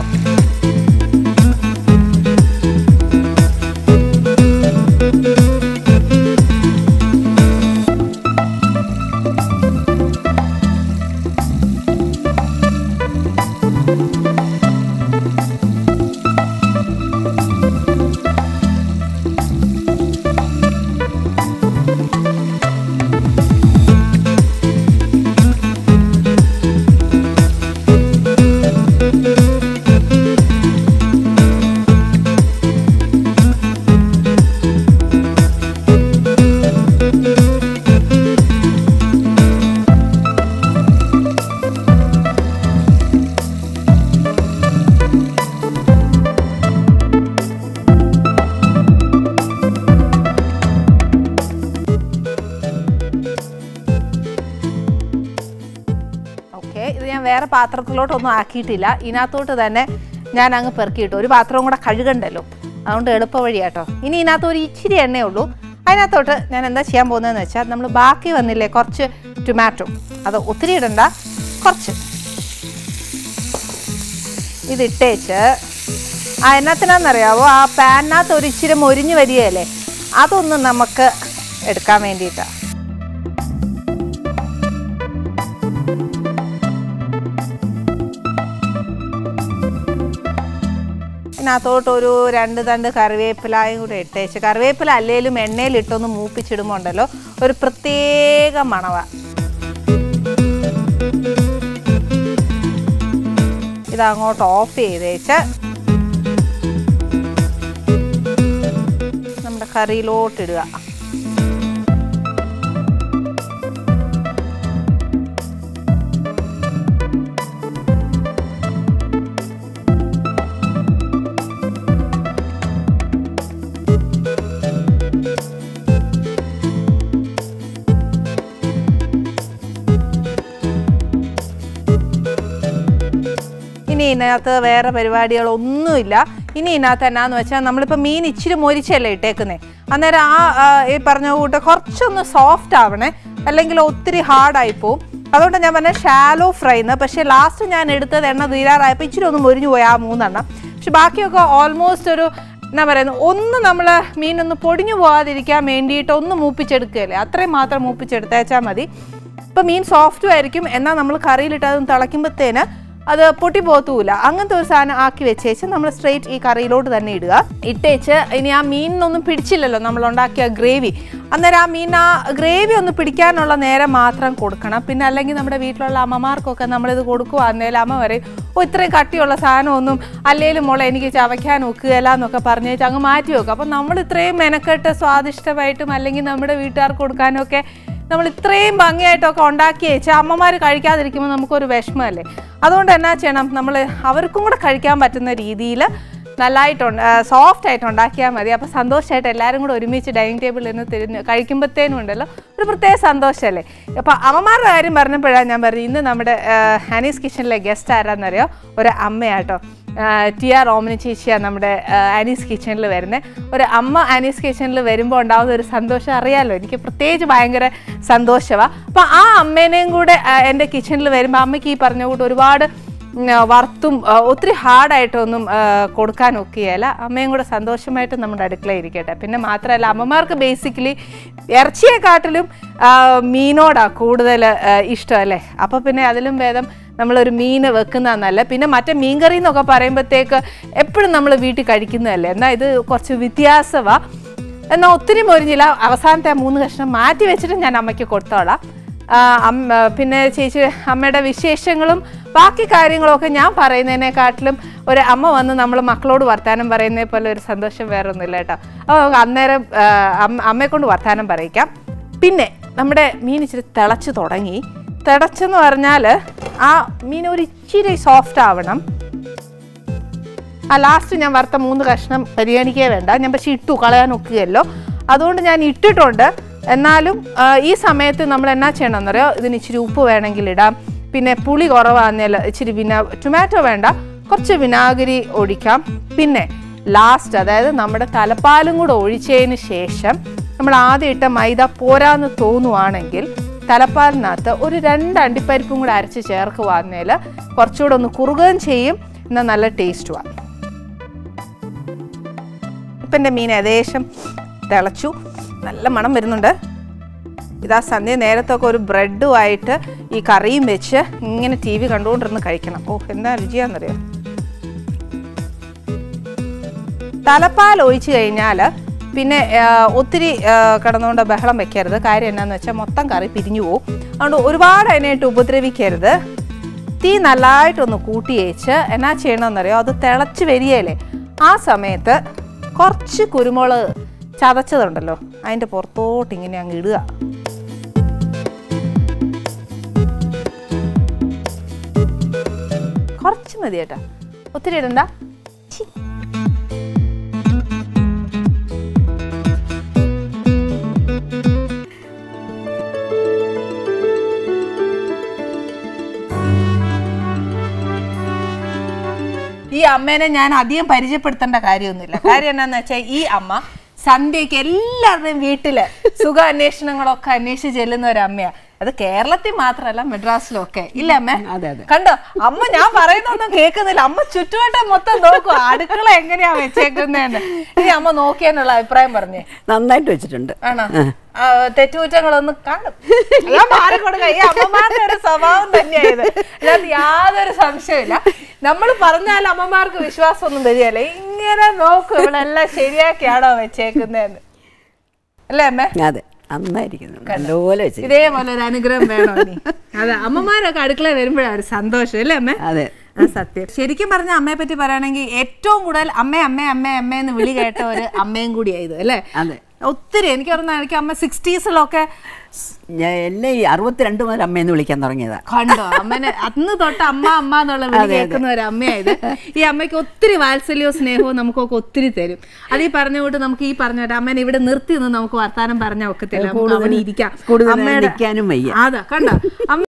ഓക്കെ ഇത് ഞാൻ വേറെ പാത്രത്തിലോട്ടൊന്നും ആക്കിയിട്ടില്ല ഇതിനകത്തോട്ട് തന്നെ ഞാൻ അങ്ങ് പെറുക്കിയിട്ടു ഒരു പാത്രവും കൂടെ കഴുകണ്ടല്ലോ അതുകൊണ്ട് എളുപ്പ വഴിയാട്ടോ ഇനി ഇതിനകത്ത് ഒരു ഇച്ചിരി എണ്ണയേ ഉള്ളൂ അതിനകത്തോട്ട് ഞാൻ എന്താ ചെയ്യാൻ പോകുന്നതെന്ന് വെച്ചാൽ നമ്മൾ ബാക്കി വന്നില്ലേ കുറച്ച് ടൊമാറ്റോ അത് ഒത്തിരി ഇടണ്ട കുറച്ച് ഇതിട്ടേച്ച് ആ എന്നത്തിനാന്നറിയാവോ ആ പാനിനകത്ത് ഒരു ഇച്ചിരി മൊരിഞ്ഞ് വരികയല്ലേ അതൊന്ന് നമുക്ക് എടുക്കാൻ വേണ്ടിയിട്ടാണ് ഇതിനകത്തോട്ട് ഒരു രണ്ട് തണ്ട് കറിവേപ്പിലായും കൂടെ ഇട്ടേച്ച് കറിവേപ്പില അല്ലേലും എണ്ണയിലിട്ടൊന്ന് മൂപ്പിച്ചിടുമ്പോൾ ഉണ്ടല്ലോ ഒരു പ്രത്യേക മണവ ഇതങ്ങോട്ട് ഓഫ് ചെയ്തേച്ച് നമ്മുടെ കറിയിലോട്ടിടുക ഇനി ഇതിനകത്ത് വേറെ പരിപാടികളൊന്നുമില്ല ഇനി ഇതിനകത്ത് എന്നാന്ന് വെച്ചാൽ നമ്മളിപ്പോൾ മീൻ ഇച്ചിരി മൊരിച്ചല്ലേ ഇട്ടേക്കുന്നേ അന്നേരം ആ ആ, ഈ പറഞ്ഞ കൂട്ട് കുറച്ചൊന്ന് സോഫ്റ്റ് ആവണേ അല്ലെങ്കിൽ ഒത്തിരി ഹാർഡായി പോവും അതുകൊണ്ട് ഞാൻ പറഞ്ഞ ഷാലോ ഫ്രൈ എന്ന് പക്ഷേ ലാസ്റ്റ് ഞാൻ എടുത്തത് എണ്ണ തീരാറായപ്പോൾ ഇച്ചിരി ഒന്ന് മൊരിഞ്ഞു പോയി ആ മൂന്നെണ്ണം പക്ഷെ ബാക്കിയൊക്കെ ഓൾമോസ്റ്റ് ഒരു എന്നാ പറയുന്നത് ഒന്ന് നമ്മൾ മീനൊന്ന് പൊടിഞ്ഞു പോകാതിരിക്കാൻ വേണ്ടിയിട്ട് ഒന്ന് മൂപ്പിച്ചെടുക്കുകയല്ലേ അത്രയും മാത്രം മൂപ്പിച്ചെടുത്തേച്ചാൽ മതി ഇപ്പം മീൻ സോഫ്റ്റും ആയിരിക്കും എന്നാൽ നമ്മൾ കറിയിലിട്ട് അത് തിളയ്ക്കുമ്പോഴത്തേന് അത് പൊട്ടി പോത്തൂല അങ്ങനത്തെ ഒരു സാധനം ആക്കി വെച്ചേച്ച് നമ്മൾ സ്ട്രെയിറ്റ് ഈ കറിയിലോട്ട് തന്നെ ഇടുക ഇട്ടേച്ച് ഇനി ആ മീനിനൊന്നും പിടിച്ചില്ലല്ലോ നമ്മൾ ഉണ്ടാക്കിയ ഗ്രേവി അന്നേരം ആ മീൻ ആ ഗ്രേവി ഒന്ന് പിടിക്കാനുള്ള നേരം മാത്രം കൊടുക്കണം പിന്നെ അല്ലെങ്കിൽ നമ്മുടെ വീട്ടിലുള്ള അമ്മമാർക്കൊക്കെ നമ്മളിത് കൊടുക്കുവാന്നേലും അമ്മ പറയും ഓ ഇത്രയും കട്ടിയുള്ള സാധനമൊന്നും അല്ലേലും മോളെ എനിക്ക് ചവയ്ക്കാൻ ഒക്കുകയില്ല എന്നൊക്കെ പറഞ്ഞേച്ച് അങ്ങ് മാറ്റി വെക്കും അപ്പം നമ്മൾ ഇത്രയും മെനക്കെട്ട് സ്വാദിഷ്ടമായിട്ടും അല്ലെങ്കിൽ നമ്മുടെ വീട്ടുകാർക്ക് കൊടുക്കാനും ഒക്കെ നമ്മൾ ഇത്രയും ഭംഗിയായിട്ടൊക്കെ ഉണ്ടാക്കി വെച്ചാൽ അമ്മമാർ കഴിക്കാതിരിക്കുമ്പോൾ നമുക്കൊരു വിഷമമല്ലേ അതുകൊണ്ട് എന്നാ ചെയ്യണം നമ്മൾ അവർക്കും കൂടെ കഴിക്കാൻ പറ്റുന്ന രീതിയിൽ നല്ലതായിട്ട് സോഫ്റ്റ് ആയിട്ട് ഉണ്ടാക്കിയാൽ മതി അപ്പോൾ സന്തോഷമായിട്ട് എല്ലാവരും കൂടെ ഒരുമിച്ച് ഡൈനിങ് ടേബിളിൽ നിന്ന് തിരിഞ്ഞ് കഴിക്കുമ്പോഴത്തേനും ഉണ്ടല്ലോ ഒരു പ്രത്യേക സന്തോഷമല്ലേ അപ്പോൾ അമ്മമാരുടെ കാര്യം പറഞ്ഞപ്പോഴാണ് ഞാൻ പറഞ്ഞു ഇന്ന് നമ്മുടെ ഹനീസ് കിച്ചണിലെ ഗസ്റ്റ് ആരാന്നറിയോ ഒരു അമ്മയാട്ടോ ടി ആർ ഓമിനി ചേച്ചിയാണ് നമ്മുടെ ആ, ആനീസ് കിച്ചണിൽ വരുന്നത് ഒരു അമ്മ ആനീസ് കിച്ചണിൽ വരുമ്പോൾ ഉണ്ടാകുന്ന ഒരു സന്തോഷം അറിയാമല്ലോ എനിക്ക് പ്രത്യേകിച്ച് ഭയങ്കര സന്തോഷമാണ് അപ്പോൾ ആ അമ്മേനെയും കൂടെ ആ, എൻ്റെ കിച്ചണിൽ വരുമ്പോൾ അമ്മയ്ക്ക് ഈ പറഞ്ഞ കൂട്ട് ഒരുപാട് ഉം, ആ, വറുത്തും ആ, ഒത്തിരി ഹാർഡായിട്ടൊന്നും ആ, കൊടുക്കാൻ ഒക്കെയല്ല അമ്മയും കൂടെ സന്തോഷമായിട്ട് നമ്മുടെ അടുക്കളയിൽ ഇരിക്കട്ടെ പിന്നെ മാത്രമല്ല അമ്മമാർക്ക് ബേസിക്കലി ഇറച്ചിയെക്കാട്ടിലും ആ, മീനോടാ കൂടുതൽ ഇഷ്ടം അല്ലേ അപ്പോൾ പിന്നെ അതിലും ഭേദം നമ്മളൊരു മീൻ വെക്കുന്നതെന്നല്ല പിന്നെ മറ്റേ മീൻകറി എന്നൊക്കെ പറയുമ്പോഴത്തേക്ക് എപ്പോഴും നമ്മൾ വീട്ടിൽ കഴിക്കുന്നതല്ലേ എന്നാൽ ഇത് കുറച്ച് വ്യത്യാസമാണ് എന്നാൽ ഒത്തിരി മൊരിഞ്ഞില്ല അവസാനത്തെ ആ മൂന്ന് കഷ്ണം മാറ്റി വെച്ചിട്ട് ഞാൻ അമ്മയ്ക്ക് കൊടുത്തോളാം ആ, അമ്മ പിന്നെ ചേച്ചി അമ്മയുടെ വിശേഷങ്ങളും ബാക്കി കാര്യങ്ങളൊക്കെ ഞാൻ പറയുന്നതിനെക്കാട്ടിലും ഒരു അമ്മ വന്ന് നമ്മൾ മക്കളോട് വർത്താനം പറയുന്നതിനെ പോലെ ഒരു സന്തോഷം വേറെ ഒന്നുമില്ല കേട്ടോ അപ്പോൾ നമുക്ക് അന്നേരം ആ, അമ്മ- അമ്മയെ കൊണ്ട് വർത്താനം പറയിക്കാം പിന്നെ നമ്മുടെ മീൻ ഇച്ചിരി തിളച്ച് തുടങ്ങി തിളച്ചെന്ന് പറഞ്ഞാൽ ആ മീൻ ഒരു ഇച്ചിരി സോഫ്റ്റ് ആവണം ആ ലാസ്റ്റ് ഞാൻ വറുത്ത മൂന്ന് കഷ്ണം ബിരിയാണിക്കേ വേണ്ട ഞാൻ പക്ഷെ ഇട്ടു കളയാൻ ഒക്കുകയല്ലോ അതുകൊണ്ട് ഞാൻ ഇട്ടിട്ടുണ്ട് എന്നാലും ആ, ഈ സമയത്ത് നമ്മൾ എന്നാ ചെയ്യണമെന്നറിയോ ഇതിന് ഇച്ചിരി ഉപ്പ് വേണമെങ്കിൽ ഇടാം പിന്നെ പുളി കുറവാണെങ്കിൽ ഇച്ചിരി വിനാ ടൊമാറ്റോ വേണ്ട കുറച്ച് വിനാഗിരി ഒഴിക്കാം പിന്നെ ലാസ്റ്റ് അതായത് നമ്മുടെ തലപ്പാലും കൂടെ ഒഴിച്ചതിന് ശേഷം നമ്മൾ ആദ്യം ഇട്ട മൈദ പോരാന്ന് തോന്നുവാണെങ്കിൽ തലപ്പാലിനകത്ത് ഒരു രണ്ട് അണ്ടിപ്പരിപ്പും കൂടെ അരച്ച് ചേർക്കുവാന്നേൽ കുറച്ചുകൂടെ ഒന്ന് കുറുകുകയും ചെയ്യും എന്നാൽ നല്ല ടേസ്റ്റുമാണ് ഇപ്പം എൻ്റെ മീൻ ഏകദേശം തിളച്ചു നല്ല മണം വരുന്നുണ്ട് ഇതാ സന്ധ്യ നേരത്തൊക്കെ ഒരു ബ്രെഡുമായിട്ട് ഈ കറിയും വെച്ച് ഇങ്ങനെ ടി വി കണ്ടുകൊണ്ടിരുന്ന് കഴിക്കണം ഓ എന്താ രുചിയാണെന്നറിയോ തലപ്പാൽ ഒഴിച്ചു കഴിഞ്ഞാൽ പിന്നെ ആ, ഒത്തിരി ആ, കിടന്നുകൊണ്ട് ബഹളം വെക്കരുത് കാര്യം എന്നാന്ന് വെച്ചാൽ മൊത്തം കറി പിരിഞ്ഞു പോകും അതുകൊണ്ട് ഒരുപാട് അതിനായിട്ട് ഉപദ്രവിക്കരുത് തീ നല്ലതായിട്ടൊന്ന് കൂട്ടി വെച്ച് എന്നാ ചെയ്യണമെന്നറിയോ അത് തിളച്ച് വരികയല്ലേ ആ സമയത്ത് കുറച്ച് കുരുമുളക് ചതച്ചതുണ്ടല്ലോ അതിൻ്റെ പുറത്തോട്ട് ഇങ്ങനെ അങ്ങ് ഇടുക കുറച്ച് മതി കേട്ടോ ഒത്തിരി ഇടണ്ട ഛി. ഈ അമ്മേനെ ഞാൻ അധികം പരിചയപ്പെടുത്തേണ്ട കാര്യമൊന്നുമില്ല കാര്യം എന്നാന്ന് വെച്ചാൽ ഈ അമ്മ സന്ധ്യക്ക് എല്ലാവരുടെയും വീട്ടില് സുഖ അന്വേഷണങ്ങളൊക്കെ അന്വേഷിച്ച് ചെല്ലുന്ന ഒരു അമ്മയാ അത് കേരളത്തിൽ മാത്രമല്ല മെഡ്രാസിലും ഒക്കെ ഇല്ല അമ്മ അതെ, അതെ. കണ്ടോ അമ്മ ഞാൻ പറയുന്നൊന്നും കേൾക്കുന്നില്ല അമ്മ ചുറ്റുവട്ടം മൊത്തം നോക്കും അടുക്കള എങ്ങനെയാ വെച്ചേക്കുന്നതെന്ന് ഇനി അമ്മ നോക്കിയെന്നുള്ള അഭിപ്രായം പറഞ്ഞേ നന്നായിട്ട് വെച്ചിട്ടുണ്ട് ആണോ ആ, തെറ്റുകുറ്റങ്ങളൊന്നും കാണും ഞാൻ മാറിക്കൊടുക്ക ഈ അമ്മമാരുടെ ഒരു സ്വഭാവം തന്നെയായത് അല്ലാതെ യാതൊരു സംശയമില്ല നമ്മൾ പറഞ്ഞാൽ അമ്മമാർക്ക് വിശ്വാസമൊന്നും വരികയല്ല ഇങ്ങനെ നോക്കും ഇവളെല്ലാം ശരിയാക്കിയാണോ വെച്ചേക്കുന്നതെന്ന് അല്ലേ അമ്മേ അതെ നന്നായിരിക്കുന്നു നല്ലപോലെ വെച്ച് ഇതേപോലെ ഒരു അനുഗ്രഹം വേണോ ഇനി അതെ അമ്മമാരൊക്കെ അടുക്കള വരുമ്പോഴാണ് ഒരു സന്തോഷം അല്ലേ അമ്മേ അതെ ആ സത്യം ശരിക്കും പറഞ്ഞ അമ്മയെ പറ്റി പറയുകയാണെങ്കിൽ ഏറ്റവും കൂടുതൽ അമ്മ അമ്മ അമ്മ അമ്മ എന്ന് വിളി കേട്ട ഒരു അമ്മയും കൂടിയായത് അല്ലേ അതെ ഒത്തിരി എനിക്ക് പറഞ്ഞാൽ എനിക്ക് അമ്മ സിക്സ്റ്റീസിലൊക്കെ ഞാൻ എന്നെ ഈ അറുപത്തിരണ്ട് മുതൽ അമ്മയെന്ന് വിളിക്കാൻ തുടങ്ങിയതാ കണ്ടോ അമ്മനെ അന്ന് തൊട്ട് അമ്മ അമ്മ എന്നുള്ള വിളി കേൾക്കുന്ന ഒരു അമ്മയായത് ഈ അമ്മയ്ക്ക് ഒത്തിരി വാത്സല്യവും സ്നേഹവും നമുക്കൊക്കെ ഒത്തിരി തരും അത് ഈ പറഞ്ഞ കൊണ്ട് നമുക്ക് ഈ പറഞ്ഞ പോലെ അമ്മേനെ ഇവിടെ നിർത്തി നിന്ന് നമുക്ക് വർത്താനം പറഞ്ഞാൽ ഒക്കത്തില്ല നമുക്ക് അവിടെ ഇരിക്കാം കൂടുതൽ അമ്മയുടെ നിൽക്കാനും വയ്യ അതാ കണ്ടോ അമ്മ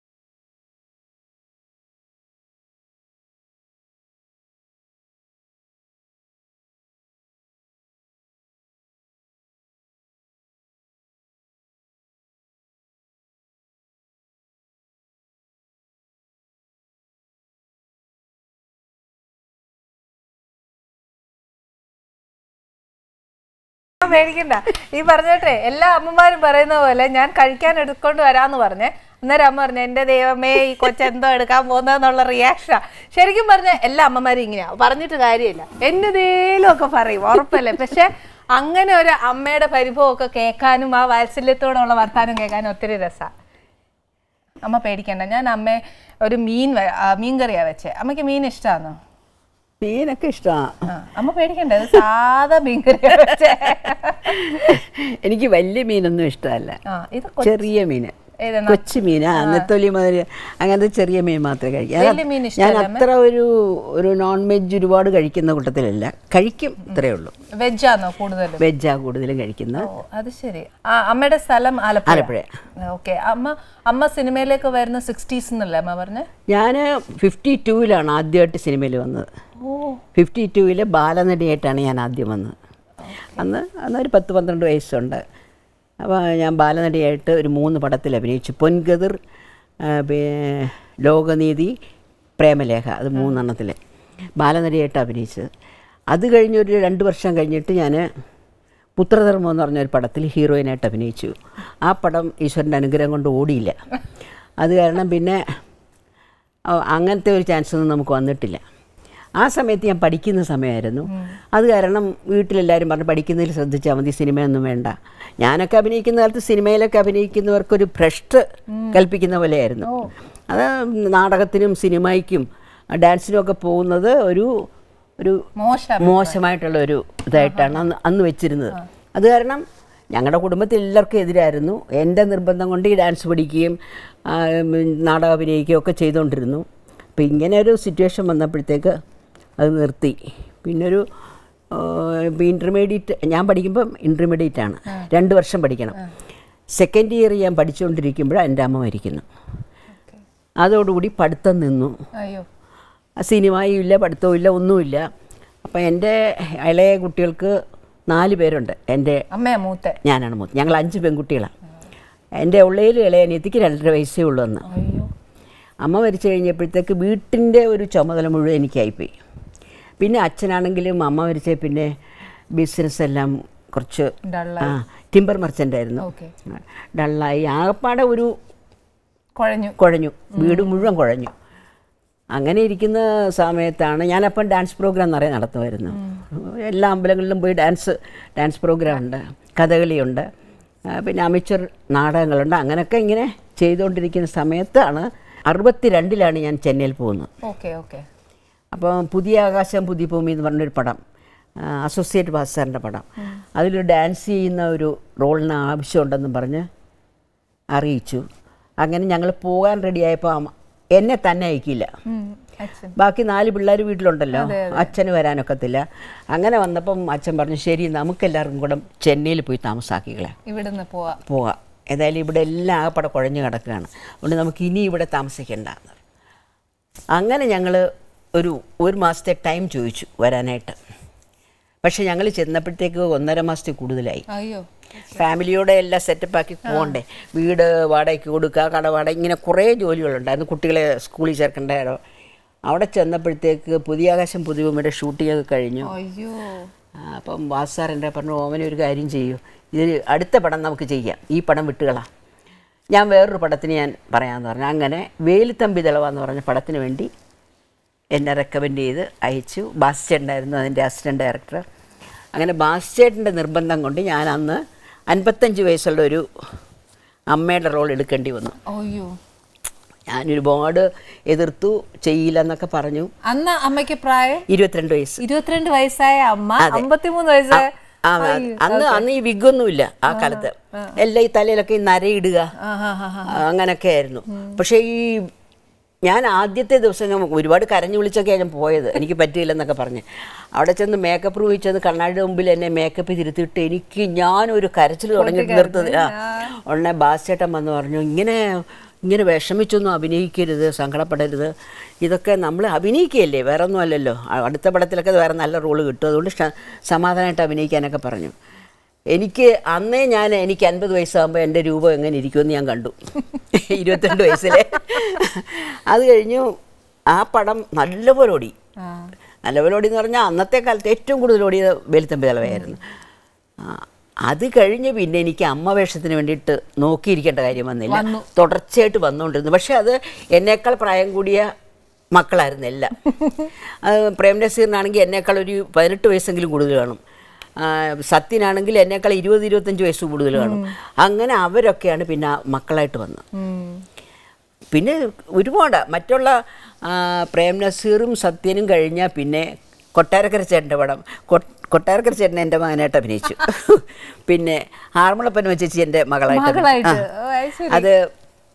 മേടിക്കണ്ട ഈ പറഞ്ഞോട്ടെ എല്ലാ അമ്മമാരും പറയുന്ന പോലെ ഞാൻ കഴിക്കാൻ എടുക്കൊണ്ട് വരാന്ന് പറഞ്ഞേ അന്നേരം അമ്മ പറഞ്ഞു എന്റെ ദൈവമേ ഈ കൊച്ചെന്തോ എടുക്കാൻ പോകുന്നതെന്നുള്ള റിയാക്ഷനാ ശരിക്കും പറഞ്ഞ എല്ലാ അമ്മമാരും ഇങ്ങനെയാ പറഞ്ഞിട്ട് കാര്യമില്ല എന്നതേലും ഒക്കെ പറയും ഉറപ്പല്ലേ പക്ഷെ അങ്ങനെ ഒരു അമ്മയുടെ പരിഭവമൊക്കെ കേൾക്കാനും ആ വാത്സല്യത്തോടുള്ള വർത്താനം കേൾക്കാനും ഒത്തിരി രസാ അമ്മ പേടിക്കണ്ട ഞാൻ അമ്മയെ ഒരു മീൻ വ- ആ, മീൻ കറിയാ വെച്ചേ അമ്മയ്ക്ക് മീൻ ഇഷ്ടമാണോ മീനൊക്കെ ഇഷ്ടമാണ് ആ, അമ്മ പേടിക്കണ്ട ഇത് സാധാ മീൻ കറിയാ വെച്ചേ എനിക്ക് വലിയ മീനൊന്നും ഇഷ്ടമല്ല ആ ഇത് കൊ- ചെറിയ മീന് ഏതാണ് കൊച്ചു മീൻ ആ നെത്തോലി മാതിരി അങ്ങനത്തെ ചെറിയ മീൻ മാത്രമേ കഴിക്കൂ വലിയ മീൻ ഞാൻ ഇഷ്ടമല്ല അത്ര ഒരു ഒരു നോൺ വെജ് ഒരുപാട് കഴിക്കുന്ന കൂട്ടത്തിലല്ല കഴിക്കും ഇത്രയേ ഉള്ളൂ വെജാണോ കൂടുതലും വെജാ കൂടുതലും കഴിക്കുന്നത് ഓ അത് ശരി ആ അമ്മയുടെ സ്ഥലം ആലപ്പുഴ ആലപ്പുഴ ഓക്കെ അമ്മ അമ്മ സിനിമയിലേക്ക് വരുന്ന സിക്സ്റ്റീസ് എന്നല്ലേ അമ്മ പറഞ്ഞേ ഞാൻ ഫിഫ്റ്റി ടൂവിലാണ് ആദ്യമായിട്ട് സിനിമയിൽ വന്നത് ഓ ഫിഫ്റ്റി ടൂവിൽ ബാലനടിയായിട്ടാണ് ഞാൻ ആദ്യം വന്നത് അന്ന് അന്ന് ഒരു പത്ത് പന്ത്രണ്ട് വയസ്സുണ്ട് അപ്പോൾ ഞാൻ ബാലനടിയായിട്ട് ഒരു മൂന്ന് പടത്തിൽ അഭിനയിച്ചു പൊൻഗതിർ ആ, പി- ലോകനീതി പ്രേമലേഖ അത് മൂന്നെണ്ണത്തിൽ ബാലനടിയായിട്ട് അഭിനയിച്ചത് അത് കഴിഞ്ഞൊരു രണ്ട് വർഷം കഴിഞ്ഞിട്ട് ഞാൻ പുത്രധർമ്മം എന്ന് പറഞ്ഞൊരു പടത്തിൽ ഹീറോയിനായിട്ട് അഭിനയിച്ചു ആ പടം ഈശ്വരൻ്റെ അനുഗ്രഹം കൊണ്ട് ഓടിയില്ല അത് കാരണം പിന്നെ ആ, അങ്ങനത്തെ ഒരു ചാൻസ് ഒന്നും നമുക്ക് വന്നിട്ടില്ല ആ സമയത്ത് ഞാൻ പഠിക്കുന്ന സമയമായിരുന്നു അത് കാരണം വീട്ടിലെല്ലാവരും പറഞ്ഞു പഠിക്കുന്നതിൽ ശ്രദ്ധിച്ചാൽ മതി സിനിമയൊന്നും വേണ്ട ഞാനൊക്കെ അഭിനയിക്കുന്ന കാലത്ത് സിനിമയിലൊക്കെ അഭിനയിക്കുന്നവർക്കൊരു ഭ്രഷ്ട് കൽപ്പിക്കുന്ന പോലെയായിരുന്നു അത് നാടകത്തിനും സിനിമയ്ക്കും ഡാൻസിനും ഒക്കെ പോകുന്നത് ഒരു ഒരു മോശം മോശമായിട്ടുള്ള ഒരു ഇതായിട്ടാണ് അന്ന് അന്ന് വെച്ചിരുന്നത് അത് കാരണം ഞങ്ങളുടെ കുടുംബത്തിൽ എല്ലാവർക്കും എതിരായിരുന്നു എൻ്റെ നിർബന്ധം കൊണ്ട് ഈ ഡാൻസ് പഠിക്കുകയും ആ, ഉം, നാടകം അഭിനയിക്കുകയും ഒക്കെ ചെയ്തുകൊണ്ടിരുന്നു അപ്പം ഇങ്ങനെ ഒരു സിറ്റുവേഷൻ വന്നപ്പോഴത്തേക്ക് അത് നിർത്തി പിന്നൊരു ഇൻ്റർമീഡിയറ്റ് ഞാൻ പഠിക്കുമ്പം ഇൻ്റർമീഡിയറ്റ് ആണ് രണ്ട് വർഷം പഠിക്കണം സെക്കൻഡ് ഇയർ ഞാൻ പഠിച്ചുകൊണ്ടിരിക്കുമ്പോഴാണ് എൻ്റെ അമ്മ മരിക്കുന്നു അതോടുകൂടി പഠിത്തം നിന്നു അയ്യോ ആ സിനിമയും ഇല്ല പഠിത്തവും ഇല്ല ഒന്നുമില്ല അപ്പം എൻ്റെ ഇളയ കുട്ടികൾക്ക് നാല് പേരുണ്ട് എൻ്റെ അമ്മയാ മൂത്തെ ഞാനാണ് മൂത്ത് ഞങ്ങൾ അഞ്ച് പെൺകുട്ടികളാണ് എൻ്റെ ഉള്ളയിൽ ഇളയ അനിയത്തിക്ക് രണ്ടര വയസ്സേ ഉള്ളൂ അന്ന് അയ്യോ അമ്മ മരിച്ചു കഴിഞ്ഞപ്പോഴത്തേക്ക് വീട്ടിൻ്റെ ഒരു ചുമതല മുഴുവൻ എനിക്കായിപ്പോയി പിന്നെ അച്ഛനാണെങ്കിലും അമ്മ മരിച്ച പിന്നെ ബിസിനസ് എല്ലാം കുറച്ച് ഡള്ള ആ ടിമ്പർ മർച്ചൻ്റ് ആയിരുന്നു ഓക്കെ ഡള്ളായി ആകപ്പാടെ ഒരു കുഴഞ്ഞു കുഴഞ്ഞു വീട് മുഴുവൻ കുഴഞ്ഞു അങ്ങനെ ഇരിക്കുന്ന സമയത്താണ് ഞാനപ്പം ഡാൻസ് പ്രോഗ്രാം നിറയെ നടത്തുമായിരുന്നു എല്ലാ അമ്പലങ്ങളിലും പോയി ഡാൻസ് ഡാൻസ് പ്രോഗ്രാം ഉണ്ട് കഥകളിയുണ്ട് ആ, പിന്നെ അമിച്ചർ നാടകങ്ങളുണ്ട് അങ്ങനെയൊക്കെ ഇങ്ങനെ ചെയ്തുകൊണ്ടിരിക്കുന്ന സമയത്താണ് അറുപത്തി രണ്ടിലാണ് ഞാൻ ചെന്നൈയിൽ പോകുന്നത് ഓക്കെ ഓക്കെ അപ്പോൾ പുതിയ ആകാശം പുതിയ ഭൂമി എന്ന് പറഞ്ഞൊരു പടം ആ, അസോസിയേറ്റ് ഭാസ്കറിൻ്റെ പടം അതിൽ ഡാൻസ് ചെയ്യുന്ന ഒരു റോളിന് ആവശ്യമുണ്ടെന്നും പറഞ്ഞ് അറിയിച്ചു അങ്ങനെ ഞങ്ങൾ പോകാൻ റെഡിയായപ്പോൾ അമ്മ എന്നെ തന്നെ അയക്കില്ല അച്ഛൻ ബാക്കി നാല് പിള്ളേർ വീട്ടിലുണ്ടല്ലോ അച്ഛന് വരാനൊക്കത്തില്ല അങ്ങനെ വന്നപ്പം അച്ഛൻ പറഞ്ഞു ശരി നമുക്കെല്ലാവർക്കും കൂടെ ചെന്നൈയിൽ പോയി താമസാക്കികളെ ഇവിടുന്ന് പോവാ പോകാം ഏതായാലും ഇവിടെ എല്ലാം ആകപ്പാടെ കുഴഞ്ഞു കിടക്കുകയാണ് അതുകൊണ്ട് നമുക്ക് ഇനി ഇവിടെ താമസിക്കണ്ട എന്ന് പറഞ്ഞു. അങ്ങനെ ഞങ്ങൾ ഒരു ഒരു മാസത്തെ ടൈം ചോദിച്ചു വരാനായിട്ട് പക്ഷെ ഞങ്ങൾ ചെന്നപ്പോഴത്തേക്ക് ഒന്നര മാസത്തിൽ കൂടുതലായി അയ്യോ ഫാമിലിയോടെ എല്ലാം സെറ്റപ്പാക്കി പോകണ്ടേ വീട് വാടകയ്ക്ക് കൊടുക്കുക കടവാടക ഇങ്ങനെ കുറേ ജോലികളുണ്ടായിരുന്നു കുട്ടികളെ സ്കൂളിൽ ചേർക്കേണ്ടോ അവിടെ ചെന്നപ്പോഴത്തേക്ക് പുതിയ ആകാശം പുതിയഭൂമിയുടെ ഷൂട്ടിംഗ് ഒക്കെ കഴിഞ്ഞു അയ്യോ ആ, അപ്പം വാസ് സാർ എൻ്റെ പറഞ്ഞു ഓമന ഒരു കാര്യം ചെയ്യൂ ഇതിൽ അടുത്ത പടം നമുക്ക് ചെയ്യാം ഈ പടം വിട്ടുകളാം ഞാൻ വേറൊരു പടത്തിന് ഞാൻ പറയാമെന്ന് പറഞ്ഞു അങ്ങനെ വേലിത്തമ്പി ദളവ എന്ന് പറഞ്ഞ പടത്തിന് വേണ്ടി എന്നെ റെക്കമെൻഡ് ചെയ്ത് അയച്ചു ബാസ്റ്റേണ്ടായിരുന്നു അതിൻ്റെ അസിസ്റ്റൻറ്റ് ഡയറക്ടർ അങ്ങനെ ബാസ്റ്റേട്ടിൻ്റെ നിർബന്ധം കൊണ്ട് ഞാൻ അന്ന് അൻപത്തഞ്ച് വയസ്സുള്ള ഒരു അമ്മയുടെ റോൾ എടുക്കേണ്ടി വന്നു അയ്യോ ഞാൻ ഒരുപാട് എതിർത്തു ചെയ്യില്ല എന്നൊക്കെ പറഞ്ഞു അന്ന് അമ്മയ്ക്ക് പ്രായം ഇരുപത്തിരണ്ട് വയസ്സ് ഇരുപത്തിരണ്ട് വയസ്സായ അമ്മ അമ്പത്തിമൂന്ന് വയസ്സായ ആ, അന്ന് അന്ന് ഈ വിഗൊന്നുമില്ല ആ കാലത്ത് എല്ലാം ഈ തലയിലൊക്കെ ഈ നരയിടുക ആ, ആ, ആ, ആ. അങ്ങനൊക്കെ ആയിരുന്നു പക്ഷേ ഈ ഞാൻ ആദ്യത്തെ ദിവസം ഞാൻ ഒരുപാട് കരഞ്ഞു വിളിച്ചൊക്കെയാണ് ഞാൻ പോയത് എനിക്ക് പറ്റിയില്ലെന്നൊക്കെ പറഞ്ഞ് അവിടെ ചെന്ന് മേക്കപ്പ് റൂമിൽ ചെന്ന് കണ്ണാടിയുടെ മുമ്പിൽ എന്നെ മേക്കപ്പ് തിരുത്തിയിട്ട് എനിക്ക് ഞാനൊരു കരച്ചിൽ തുടങ്ങി നിർത്തത് ആ ഉടനെ ബാസ്ചേട്ടൻ വന്ന് പറഞ്ഞു ഇങ്ങനെ ഇങ്ങനെ വിഷമിച്ചൊന്നും അഭിനയിക്കരുത് സങ്കടപ്പെടരുത് ഇതൊക്കെ നമ്മൾ അഭിനയിക്കുകയല്ലേ വേറെ ഒന്നും അല്ലല്ലോ അ- അടുത്ത പടത്തിലൊക്കെ വേറെ നല്ല റോള് കിട്ടും അതുകൊണ്ട് ഷ- സമാധാനമായിട്ട് അഭിനയിക്കാനൊക്കെ പറഞ്ഞു എനിക്ക് അന്നേ ഞാൻ എനിക്ക് അൻപത് വയസ്സാകുമ്പോൾ എൻ്റെ രൂപം എങ്ങനെ ഇരിക്കുമെന്ന് ഞാൻ കണ്ടു ഇരുപത്തിരണ്ട് വയസ്സിലെ അത് കഴിഞ്ഞു ആ പടം നല്ലപോലെ ഓടി ആ. നല്ലപോലെ ഓടി എന്ന് പറഞ്ഞാൽ അന്നത്തെ കാലത്ത് ഏറ്റവും കൂടുതൽ ഓടിയത് വേലുത്തമ്പി തലവയായിരുന്നു ആ, അത് കഴിഞ്ഞ് പിന്നെ എനിക്ക് അമ്മ വേഷത്തിന് വേണ്ടിയിട്ട് നോക്കിയിരിക്കേണ്ട കാര്യം വന്നില്ല തുടർച്ചയായിട്ട് വന്നുകൊണ്ടിരുന്നു പക്ഷെ അത് എന്നേക്കാൾ പ്രായം കൂടിയ മക്കളായിരുന്നു എല്ലാം അത് പ്രേം നസീറിനാണെങ്കിൽ എന്നേക്കാൾ ഒരു പതിനെട്ട് വയസ്സെങ്കിലും കൂടുതൽ കാണും ആ, സത്യനാണെങ്കിൽ എന്നേക്കാൾ ഇരുപത് ഇരുപത്തഞ്ച് വയസ്സ് കൂടുതൽ കാണും അങ്ങനെ അവരൊക്കെയാണ് പിന്നെ മക്കളായിട്ട് വന്നത് ഉം. പിന്നെ ഒരുപാട് മറ്റുള്ള ആ, പ്രേം നസീറും സത്യനും കഴിഞ്ഞാൽ പിന്നെ കൊട്ടാരക്കര ചേട്ടൻ്റെ പടം കൊ- കൊട്ടാരക്കര ചേട്ടൻ എൻ്റെ മകനായിട്ട് അഭിനയിച്ചു പിന്നെ ആർമളപ്പൻ വെച്ചേച്ചി എൻ്റെ മകളായിട്ട് മകളായിട്ട് അഭിനയിച്ചു. ഓ, അത് ശരി. അത്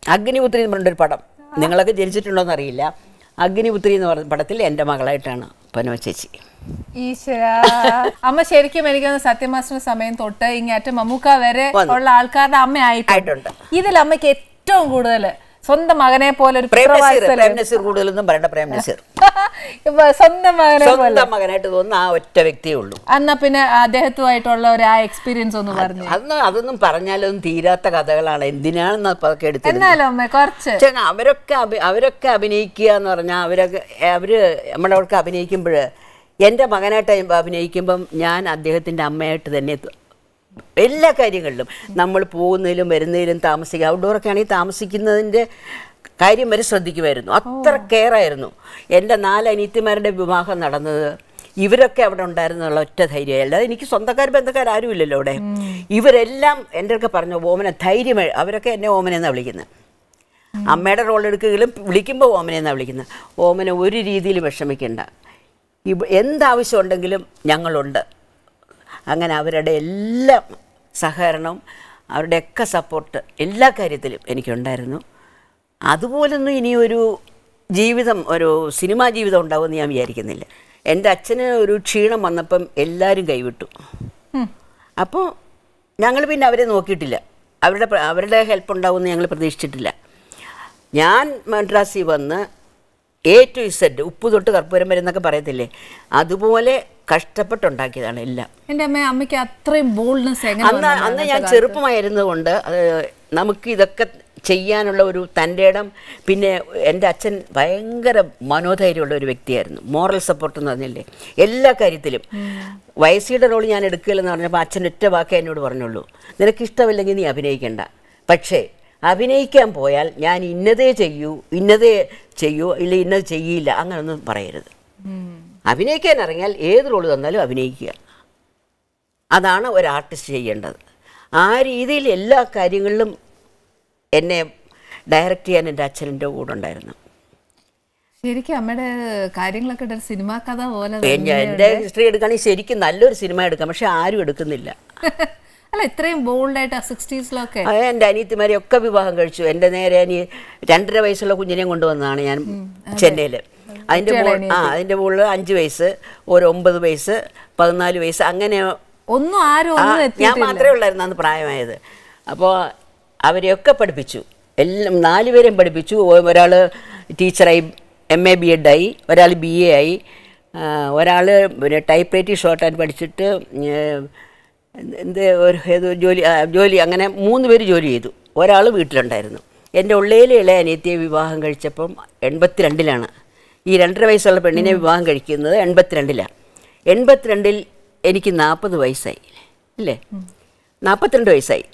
അഗ്നിപുത്രി എന്ന് പറഞ്ഞൊരു പടം നിങ്ങളൊക്കെ ജനിച്ചിട്ടുണ്ടോയെന്ന് അറിയില്ല അഗ്നിപുത്രി എന്ന് പറഞ്ഞ പടത്തിൽ എൻ്റെ മകളായിട്ടാണ് പനോ ചേച്ചി ഈശ്വര അമ്മ ശരിക്കും എനിക്ക് സത്യമാസന സമയം തൊട്ട് ഇങ്ങേറ്റം മമ്മൂക്ക വരെ വന്നു. ഉള്ള ആൾക്കാരുടെ അമ്മയായിട്ടുണ്ട് ആയിട്ടുണ്ട്. ഇതിൽ അമ്മയ്ക്ക് ഏറ്റവും കൂടുതൽ സ്വന്തം മകനെ പോലെ ഒരു പ്രേം നസീർ പുത്രവാത്സല്യം. പ്രേം നസീർ കൂടുതലൊന്നും പറയണ്ട പ്രേം നസീർ ഇപ്പൊ സ്വന്തം മകനെ പോലെ സ്വന്തം മകനായിട്ട് തോന്നുന്ന ആ ഒറ്റ വ്യക്തിയേ ഉള്ളൂ എന്നാ പിന്നെ അദ്ദേഹത്തുമായിട്ടുള്ള ഒരു ആ എക്സ്പീരിയൻസ് ഒന്ന് പറഞ്ഞു അതൊന്നും അതൊന്നും പറഞ്ഞാലൊന്നും തീരാത്ത കഥകളാണ് എന്തിനാണെന്ന് അപ്പൊ അതൊക്കെ എടുത്തിരുന്നത് എന്നാലും അമ്മ കുറച്ച് പക്ഷേ അവരൊക്കെ അഭി- അവരൊക്കെ അഭിനയിക്കുക എന്ന് പറഞ്ഞാൽ അവരൊക്കെ അവര് നമ്മുടെ അവർക്ക് അഭിനയിക്കുമ്പോൾ എൻ്റെ മകനായിട്ട് അഭിനയിക്കുമ്പം ഞാൻ അദ്ദേഹത്തിൻ്റെ അമ്മയായിട്ട് തന്നെ ത- എല്ലാ കാര്യങ്ങളിലും നമ്മൾ പോകുന്നതിലും വരുന്നതിലും താമസിക്കുക ഔട്ട്ഡോറൊക്കെ ആണെങ്കിൽ താമസിക്കുന്നതിൻ്റെ കാര്യം വരെ ശ്രദ്ധിക്കുമായിരുന്നു അത്ര കെയർ ആയിരുന്നു എൻ്റെ നാല് അനിയത്തിമാരുടെ വിവാഹം നടന്നത് ഇവരൊക്കെ അവിടെ ഉണ്ടായിരുന്നുള്ള ഒറ്റ ധൈര്യം അല്ലാതെ എനിക്ക് സ്വന്തക്കാർ ബന്ധക്കാർ ആരും ഇല്ലല്ലോ അവിടെ ഇവരെല്ലാം എൻ്റെ ഒക്കെ പറഞ്ഞു ഓമന ധൈര്യം അവരൊക്കെ എന്നെ ഓമന എന്നാണ് വിളിക്കുന്നത് അമ്മയുടെ റോൾ എടുക്കുകയും വിളിക്കുമ്പോൾ ഓമന എന്നാണ് വിളിക്കുന്നത് ഓമന ഒരു രീതിയിൽ വിഷമിക്കണ്ട ഇവ എന്താവശ്യം ഉണ്ടെങ്കിലും ഞങ്ങളുണ്ട് അങ്ങനെ അവരുടെ എല്ലാ സഹകരണവും അവരുടെയൊക്കെ സപ്പോർട്ട് എല്ലാ കാര്യത്തിലും എനിക്കുണ്ടായിരുന്നു അതുപോലൊന്നും ഇനി ഒരു ജീവിതം ഒരു സിനിമാ ജീവിതം ഉണ്ടാവുമെന്ന് ഞാൻ വിചാരിക്കുന്നില്ല എൻ്റെ അച്ഛന് ഒരു ക്ഷീണം വന്നപ്പം എല്ലാവരും കൈവിട്ടു അപ്പോൾ ഞങ്ങൾ പിന്നെ അവരെ നോക്കിയിട്ടില്ല അവരുടെ പ്ര- അവരുടെ ഹെൽപ്പ് ഉണ്ടാവുമെന്ന് ഞങ്ങൾ പ്രതീക്ഷിച്ചിട്ടില്ല ഞാൻ മദ്രാസിൽ വന്ന് എ ടു ഇസഡ് ഉപ്പ് തൊട്ട് കർപ്പൂരം വരെ എന്നൊക്കെ പറയത്തില്ലേ അതുപോലെ കഷ്ടപ്പെട്ടുണ്ടാക്കിയതാണ് എല്ലാം എന്റെ അമ്മ അമ്മയ്ക്ക് അത്രയും ബോൾഡ്നെസ് എങ്ങനെ അന്ന് വന്നതാണ് അന്ന് ഞാൻ ചെറുപ്പമായിരുന്നതുകൊണ്ട് അത് നമുക്ക് ഇതൊക്കെ ചെയ്യാനുള്ള ഒരു തൻ്റെ ഇടം പിന്നെ എൻ്റെ അച്ഛൻ ഭയങ്കര മനോധൈര്യമുള്ള ഒരു വ്യക്തിയായിരുന്നു മോറൽ സപ്പോർട്ട് എന്ന് പറഞ്ഞില്ലേ എല്ലാ കാര്യത്തിലും വയസ്സിയുടെ റോൾ ഞാൻ എടുക്കില്ലെന്ന് പറഞ്ഞപ്പോൾ അച്ഛൻ ഒറ്റ വാക്കേ എന്നോട് പറഞ്ഞുള്ളൂ നിനക്ക് ഇഷ്ടമില്ലെങ്കിൽ നീ അഭിനയിക്കണ്ട പക്ഷേ അഭിനയിക്കാൻ പോയാൽ ഞാൻ ഇന്നതേ ചെയ്യൂ ഇന്നതേ ചെയ്യൂ ഇല്ല ഇന്നത് ചെയ്യില്ല അങ്ങനൊന്നും പറയരുത് അഭിനയിക്കാൻ ഇറങ്ങിയാൽ ഏത് റോൾ തന്നാലും അഭിനയിക്കുക അതാണ് ഒരു ആർട്ടിസ്റ്റ് ചെയ്യേണ്ടത് ആ രീതിയിൽ എല്ലാ കാര്യങ്ങളിലും എന്നെ ഡയറക്റ്റ് ചെയ്യാൻ എൻ്റെ അച്ഛൻ്റെ കൂടെ ഉണ്ടായിരുന്നു ശരിക്കും അമ്മയുടെ കാര്യങ്ങളൊക്കെ ഒരു സിനിമാ കഥ പോലെ ഞാൻ എൻ്റെ ഹിസ്റ്ററി എടുക്കുകയാണെങ്കിൽ ശരിക്കും നല്ലൊരു സിനിമ എടുക്കാം പക്ഷെ ആരും എടുക്കുന്നില്ല അല്ല ഇത്രയും ബോൾഡായിട്ട് ആ സിക്സ്റ്റീസിലൊക്കെ അത് എൻ്റെ അനിയത്തിമാരെ ഒക്കെ വിവാഹം കഴിച്ചു എൻ്റെ നേരെ അനി രണ്ടര വയസ്സുള്ള കുഞ്ഞിനെയും കൊണ്ടുവന്നതാണ് ഞാൻ ചെന്നൈയിൽ അതിൻ്റെ മുകളിൽ ആ അതിൻ്റെ മുകളിൽ അഞ്ച് വയസ്സ് ഒരു ഒമ്പത് വയസ്സ് പതിനാല് വയസ്സ് അങ്ങനെ ഒന്നും ആരും ആ, ഒന്നും ഞാൻ എത്തിയിട്ടില്ല മാത്രമേ ഉള്ളായിരുന്നു അന്ന് പ്രായമായത് അപ്പോൾ അവരെയൊക്കെ പഠിപ്പിച്ചു എല്ലാം നാലുപേരെയും പഠിപ്പിച്ചു ഒരാൾ ടീച്ചറായി എം എ ബി എഡായി ഒരാൾ ബി എ ആയി ഒരാൾ പിന്നെ ടൈപ്പ് റൈറ്റിംഗ് ഷോർട്ട് ഹാൻഡ് പഠിച്ചിട്ട് ഏഹ്, എന്ത് ഒരു ഏതോ ജോലി ആ, ജോലി അങ്ങനെ മൂന്ന് പേര് ജോലി ചെയ്തു ഒരാൾ വീട്ടിലുണ്ടായിരുന്നു എൻ്റെ ഉള്ളയിലെ ഇളയ അനിയത്തിയെ വിവാഹം കഴിച്ചപ്പം എൺപത്തിരണ്ടിലാണ് ഈ രണ്ടര വയസ്സുള്ള പെണ്ണിനെ വിവാഹം കഴിക്കുന്നത് എൺപത്തിരണ്ടിലാണ് എൺപത്തിരണ്ടിൽ എനിക്ക് നാൽപ്പത് വയസ്സായി അല്ലേ നാൽപ്പത്തിരണ്ട് വയസ്സായി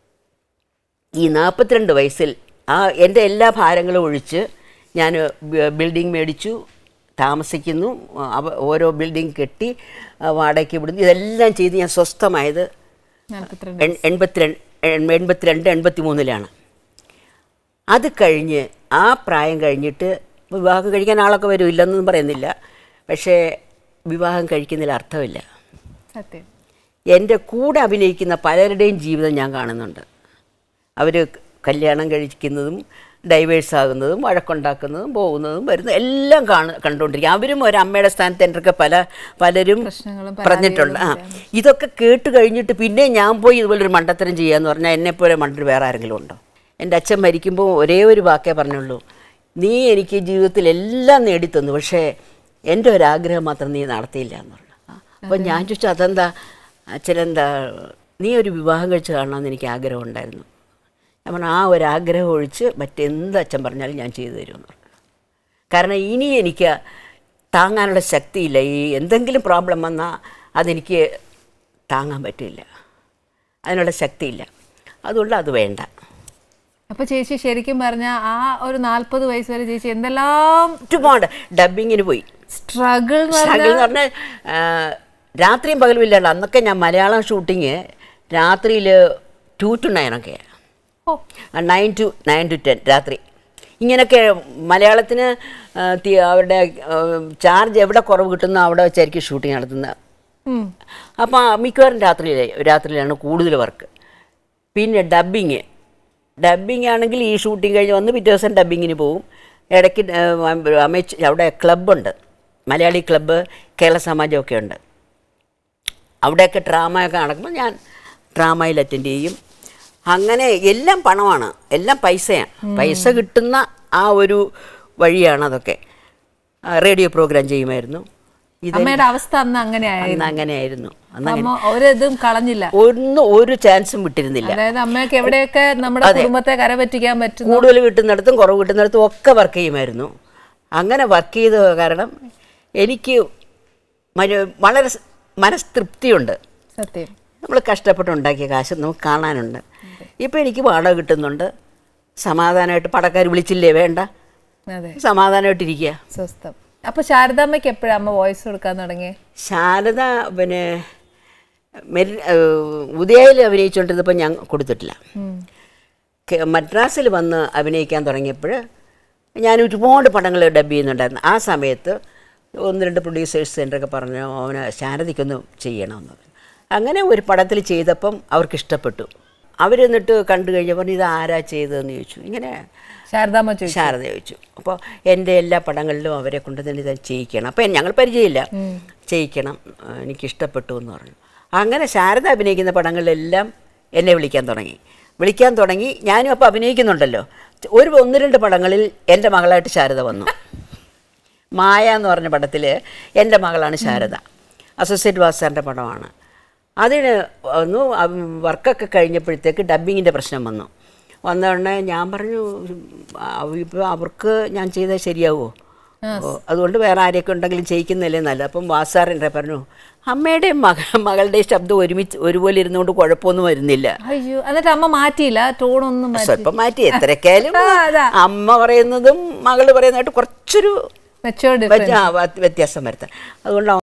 ഈ നാൽപ്പത്തിരണ്ട് വയസ്സിൽ ആ എൻ്റെ എല്ലാ ഭാരങ്ങളും ഒഴിച്ച് ഞാൻ ബിൽഡിംഗ് മേടിച്ചു താമസിക്കുന്നു അവ ഓരോ ബിൽഡിംഗ് കെട്ടി ആ, വാടകയ്ക്ക് വിടുന്നു ഇതെല്ലാം ചെയ്ത് ഞാൻ സ്വസ്ഥമായത് നാൽപ്പത്തിരണ്ട് എൺ- എൺപത്തിരണ്ട് എൺ- എൺപത്തിരണ്ട് എൺപത്തി മൂന്നിലാണ് അത് കഴിഞ്ഞ് ആ പ്രായം കഴിഞ്ഞിട്ട് വിവാഹം കഴിക്കാൻ ആളൊക്കെ വരും ഇല്ലെന്നൊന്നും പറയുന്നില്ല പക്ഷേ വിവാഹം കഴിക്കുന്നതിൽ അർത്ഥമില്ല സത്യം എൻ്റെ കൂടെ അഭിനയിക്കുന്ന പലരുടെയും ജീവിതം ഞാൻ കാണുന്നുണ്ട് അവർ കല്യാണം കഴിക്കുന്നതും ഡൈവേഴ്സ് ആകുന്നതും വഴക്കുണ്ടാക്കുന്നതും പോകുന്നതും വരുന്നതും എല്ലാം കാണു കണ്ടുകൊണ്ടിരിക്കും അവരും ഒരു അമ്മയുടെ സ്ഥാനത്ത് എൻ്റെ പല പലരും പ്രശ്നങ്ങളും പറഞ്ഞിട്ടുണ്ട് ആ ഇതൊക്കെ കേട്ട് കഴിഞ്ഞിട്ട് പിന്നെ ഞാൻ പോയി ഇതുപോലൊരു മണ്ടത്തരം ചെയ്യാന്ന് പറഞ്ഞാൽ എന്നെപ്പോലെ മണ്ടർ വേറെ ആരെങ്കിലും ഉണ്ടോ എൻ്റെ അച്ഛൻ മരിക്കുമ്പോൾ ഒരേ ഒരു വാക്കേ പറഞ്ഞുള്ളൂ നീ എനിക്ക് ജീവിതത്തിൽ എല്ലാം നേടിത്തന്നു പക്ഷേ എൻ്റെ ഒരാഗ്രഹം മാത്രം നീ നടത്തിയില്ല എന്ന് പറഞ്ഞു അപ്പം ഞാൻ ചോദിച്ചു അതെന്താ അച്ഛനെന്താ നീ ഒരു വിവാഹം കഴിച്ച് കാണണമെന്ന് എനിക്ക് ആഗ്രഹം ഉണ്ടായിരുന്നു ഞാൻ പറഞ്ഞു ആ ഒരു ആഗ്രഹം ഒഴിച്ച് മറ്റെന്ത് അച്ഛൻ പറഞ്ഞാലും ഞാൻ ചെയ്തു തരുമെന്ന് പറഞ്ഞു കാരണം ഇനി എനിക്ക് താങ്ങാനുള്ള ശക്തിയില്ല ഈ എന്തെങ്കിലും പ്രോബ്ലം വന്നാൽ അതെനിക്ക് താങ്ങാൻ പറ്റില്ല അതിനുള്ള ശക്തിയില്ല അതുകൊണ്ട് അത് വേണ്ട അപ്പൊ ചേച്ചി ശരിക്കും പറഞ്ഞ ആ ഒരു നാല്പത് വയസ്സ് വരെ ചേച്ചി എന്തെല്ലാം ഒരുപാട് ഡബിങ്ങിന് പോയി സ്ട്രഗിൾ സ്ട്രഗിൾ എന്ന് പറഞ്ഞാൽ ആ, രാത്രിയും പകലും ഇല്ലാണ്ട് അന്നൊക്കെ ഞാൻ മലയാളം ഷൂട്ടിങ് രാത്രിയിൽ ടു ടു നയനൊക്കെ ഓ nine to nine to ten രാത്രി ഇങ്ങനെയൊക്കെ മലയാളത്തിന് ആ, തി- അവരുടെ ചാർജ് എവിടെ കുറവ് കിട്ടുന്നോ അവിടെ വെച്ചായിരിക്കും ഷൂട്ടിംഗ് നടത്തുന്നത് ഉം. അപ്പോൾ മിക്കവാറും രാത്രിയിലെ രാത്രിയിലാണ് കൂടുതൽ വർക്ക് പിന്നെ ഡബ്ബിങ് ഡബ്ബിംഗ് ആണെങ്കിൽ ഈ ഷൂട്ടിംഗ് കഴിഞ്ഞ് വന്ന് പിറ്റേ ദിവസം ഡബ്ബിങ്ങിന് പോകും ഇടയ്ക്ക് അമേച്ച് അവിടെ ക്ലബ്ബുണ്ട് മലയാളി ക്ലബ്ബ് കേരള സമാജമൊക്കെ ഉണ്ട് അവിടെയൊക്കെ ഡ്രാമയൊക്കെ നടക്കുമ്പോൾ ഞാൻ ഡ്രാമയിൽ അറ്റൻഡ് ചെയ്യും അങ്ങനെ എല്ലാം പണമാണ് എല്ലാം പൈസയാണ് പൈസ കിട്ടുന്ന ആ ഒരു വഴിയാണ് അതൊക്കെ ആ, റേഡിയോ പ്രോഗ്രാം ചെയ്യുമായിരുന്നു ഇത് അമ്മയുടെ അവസ്ഥ അന്ന് അങ്ങനെയായിരുന്നു അന്ന് അങ്ങനെയായിരുന്നു അന്ന് അമ്മ ഒരിതും കളഞ്ഞില്ല ഒന്നും ഒരു ചാൻസും വിട്ടിരുന്നില്ല അതായത് അമ്മയ്ക്ക് എവിടെയൊക്കെ നമ്മുടെ കുടുംബത്തെ കരപറ്റിക്കാൻ പറ്റുന്നു കൂടുതൽ കിട്ടുന്നിടത്തും കുറവ് കിട്ടുന്നിടത്തും ഒക്കെ വർക്ക് ചെയ്യുമായിരുന്നു അങ്ങനെ വർക്ക് ചെയ്ത കാരണം എനിക്ക് മന- വളരെ സ് മനസ്തൃപ്തിയുണ്ട് സത്യം നമ്മൾ കഷ്ടപ്പെട്ടുണ്ടാക്കിയ കാശ് നമുക്ക് കാണാനുണ്ട് ഇപ്പം എനിക്ക് വാടക കിട്ടുന്നുണ്ട് സമാധാനമായിട്ട് പടക്കാർ വിളിച്ചില്ലേ വേണ്ട അതെ സമാധാനമായിട്ടിരിക്കുക സ്വസ്ഥം അപ്പൊ ശാരദാമ്മയ്ക്ക് എപ്പോഴാ അമ്മ വോയിസ് കൊടുക്കാൻ തുടങ്ങി ശാരദ പിന്നെ മെരി ഉദയയിൽ അഭിനയിച്ചുകൊണ്ടിരുന്നപ്പോൾ ഞാൻ കൊടുത്തിട്ടില്ല കെ- മദ്രാസിൽ വന്ന് അഭിനയിക്കാൻ തുടങ്ങിയപ്പോൾ ഞാൻ ഒരുപാട് പടങ്ങൾ ഡബ് ചെയ്യുന്നുണ്ടായിരുന്നു ആ സമയത്ത് ഒന്ന് രണ്ട് പ്രൊഡ്യൂസേഴ്സ് സെൻ്ററൊക്കെ പറഞ്ഞു അവന് ശാരദയ്ക്കൊന്ന് ചെയ്യണമെന്ന് പറഞ്ഞു അങ്ങനെ ഒരു പടത്തിൽ ചെയ്തപ്പം അവർക്ക് ഇഷ്ടപ്പെട്ടു അവരെന്നിട്ട് കണ്ടു കഴിഞ്ഞപ്പോൾ ഇത് ആരാ ചെയ്തതെന്ന് ചോദിച്ചു ഇങ്ങനെ ശാരദാമ്മ ചോദിച്ചു ശാരദ ചോദിച്ചു അപ്പോൾ എൻ്റെ എല്ലാ പടങ്ങളിലും അവരെ കൊണ്ട് തന്നെ ഇത് ചെയ്യിക്കണം അപ്പോൾ ഞങ്ങൾ പരിചയമില്ല ചെയ്യിക്കണം ആ, എനിക്കിഷ്ടപ്പെട്ടു എന്ന് പറഞ്ഞു അങ്ങനെ ശാരദ അഭിനയിക്കുന്ന പടങ്ങളിലെല്ലാം എന്നെ വിളിക്കാൻ തുടങ്ങി വിളിക്കാൻ തുടങ്ങി ഞാനും അപ്പോൾ അഭിനയിക്കുന്നുണ്ടല്ലോ ഒരു ഒന്ന് രണ്ട് പടങ്ങളിൽ എൻ്റെ മകളായിട്ട് ശാരദ വന്നു മായ എന്ന് പറഞ്ഞ പടത്തിൽ എൻ്റെ മകളാണ് ശാരദ അസോസിയേറ്റ് വാസാറിൻ്റെ പടമാണ് അതിന് വന്നു വർക്കൊക്കെ കഴിഞ്ഞപ്പോഴത്തേക്ക് ഡബ്ബിങ്ങിൻ്റെ പ്രശ്നം വന്നു വന്ന ഉടനെ ഞാൻ പറഞ്ഞു ഇപ്പോൾ അവർക്ക് ഞാൻ ചെയ്താൽ ശരിയാവുമോ ഓ, അതുകൊണ്ട് വേറെ ആരെയൊക്കെ ഉണ്ടെങ്കിലും ചെയ്യിക്കുന്നില്ലേ നല്ല അപ്പം വാസാറിൻ്റെ പറഞ്ഞു അമ്മയുടെയും മക മകളുടെയും ശബ്ദം ഒരുമിച്ച് ഒരുപോലെ ഇരുന്നുകൊണ്ട് കുഴപ്പമൊന്നും വരുന്നില്ല അയ്യോ എന്നിട്ട് അമ്മ മാറ്റിയില്ല ടോണൊന്നും മാറ്റി സ്വല്പം മാറ്റി എത്രക്കായാലും ആ, അതാ. അമ്മ പറയുന്നതും മകള് പറയുന്നതായിട്ട് കുറച്ചൊരു മെച്ചുവർ വ്യത്യ- ആ, വ്യ- വ്യത്യാസം വരുത്താൻ അതുകൊണ്ട് അവൻ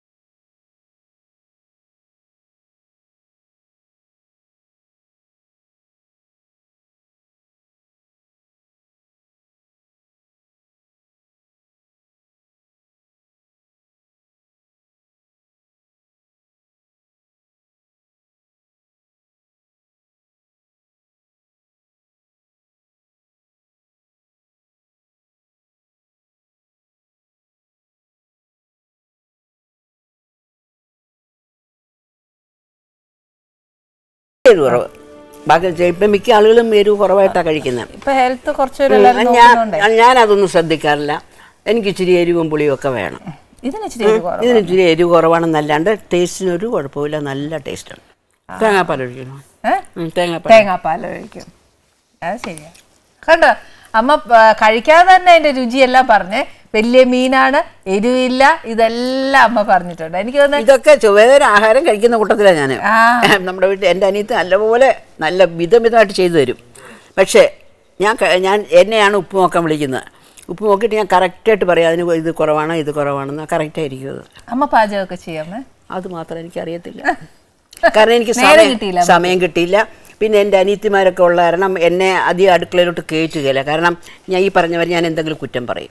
എരിവ് കുറവ് ബാക്കി ചെ- ഇപ്പം മിക്ക ആളുകളും എരിവ് കുറവായിട്ടാണ് കഴിക്കുന്നത് ഇപ്പൊ ഹെൽത്ത് കുറച്ചൊരു എല്ലാവരും ഞാൻ നോക്കുന്നുണ്ട് ഞാനതൊന്നും ശ്രദ്ധിക്കാറില്ല എനിക്ക് ഇച്ചിരി എരിവും പുളിയും ഒക്കെ വേണം ഇതിന് ഇച്ചിരി എരിവ് കുറവ്. ഇതിന് ഇച്ചിരി എരിവ് കുറവാണെന്നല്ലാണ്ട് ടേസ്റ്റിനൊരു കുഴപ്പമില്ല നല്ല ടേസ്റ്റാണ് തേങ്ങാപ്പാൽ ഒഴിക്കണം ഏ? ഉം, തേങ്ങാപ്പാൽ തേങ്ങാപ്പാൽ ഒഴിക്കും അത് ശരിയാ കണ്ടോ അമ്മ ആ, കഴിക്കാതെ തന്നെ അതിന്റെ രുചിയെല്ലാം പറഞ്ഞേ വലിയ മീനാണ് എരിവില്ല ഇതെല്ലാം അമ്മ പറഞ്ഞിട്ടുണ്ട് എനിക്ക് തോന്നുന്നു ഇതൊക്കെ ചൊവ്വേര ആഹാരം കഴിക്കുന്ന കൂട്ടത്തിലാണ് ഞാൻ ആ. നമ്മുടെ വീട്ടിൽ എൻ്റെ അനിയത്ത് നല്ലപോലെ നല്ല വിധമിതമായിട്ട് ചെയ്തു തരും പക്ഷേ ഞാൻ ക- ഞാൻ എന്നെയാണ് ഉപ്പ് നോക്കാൻ വിളിക്കുന്നത് ഉപ്പ് നോക്കിയിട്ട് ഞാൻ കറക്റ്റായിട്ട് പറയാം അതിന് ഇത് കുറവാണ് ഇത് കുറവാണെന്ന് കറക്റ്റായിരിക്കും അത് അമ്മ പാചകമൊക്കെ ചെയ്യാമേ അത് മാത്രം എനിക്ക് അറിയത്തില്ല കാരണം എനിക്ക് നേരം സമയം കിട്ടിയില്ല സമയം കിട്ടിയില്ല പിന്നെ എൻ്റെ അനിയത്തിമാരൊക്കെ ഉള്ള കാരണം എന്നെ അധികം അടുക്കളയിലോട്ട് കയറ്റുകയില്ല കാരണം ഞാൻ ഈ പറഞ്ഞവർ ഞാൻ എന്തെങ്കിലും കുറ്റം പറയും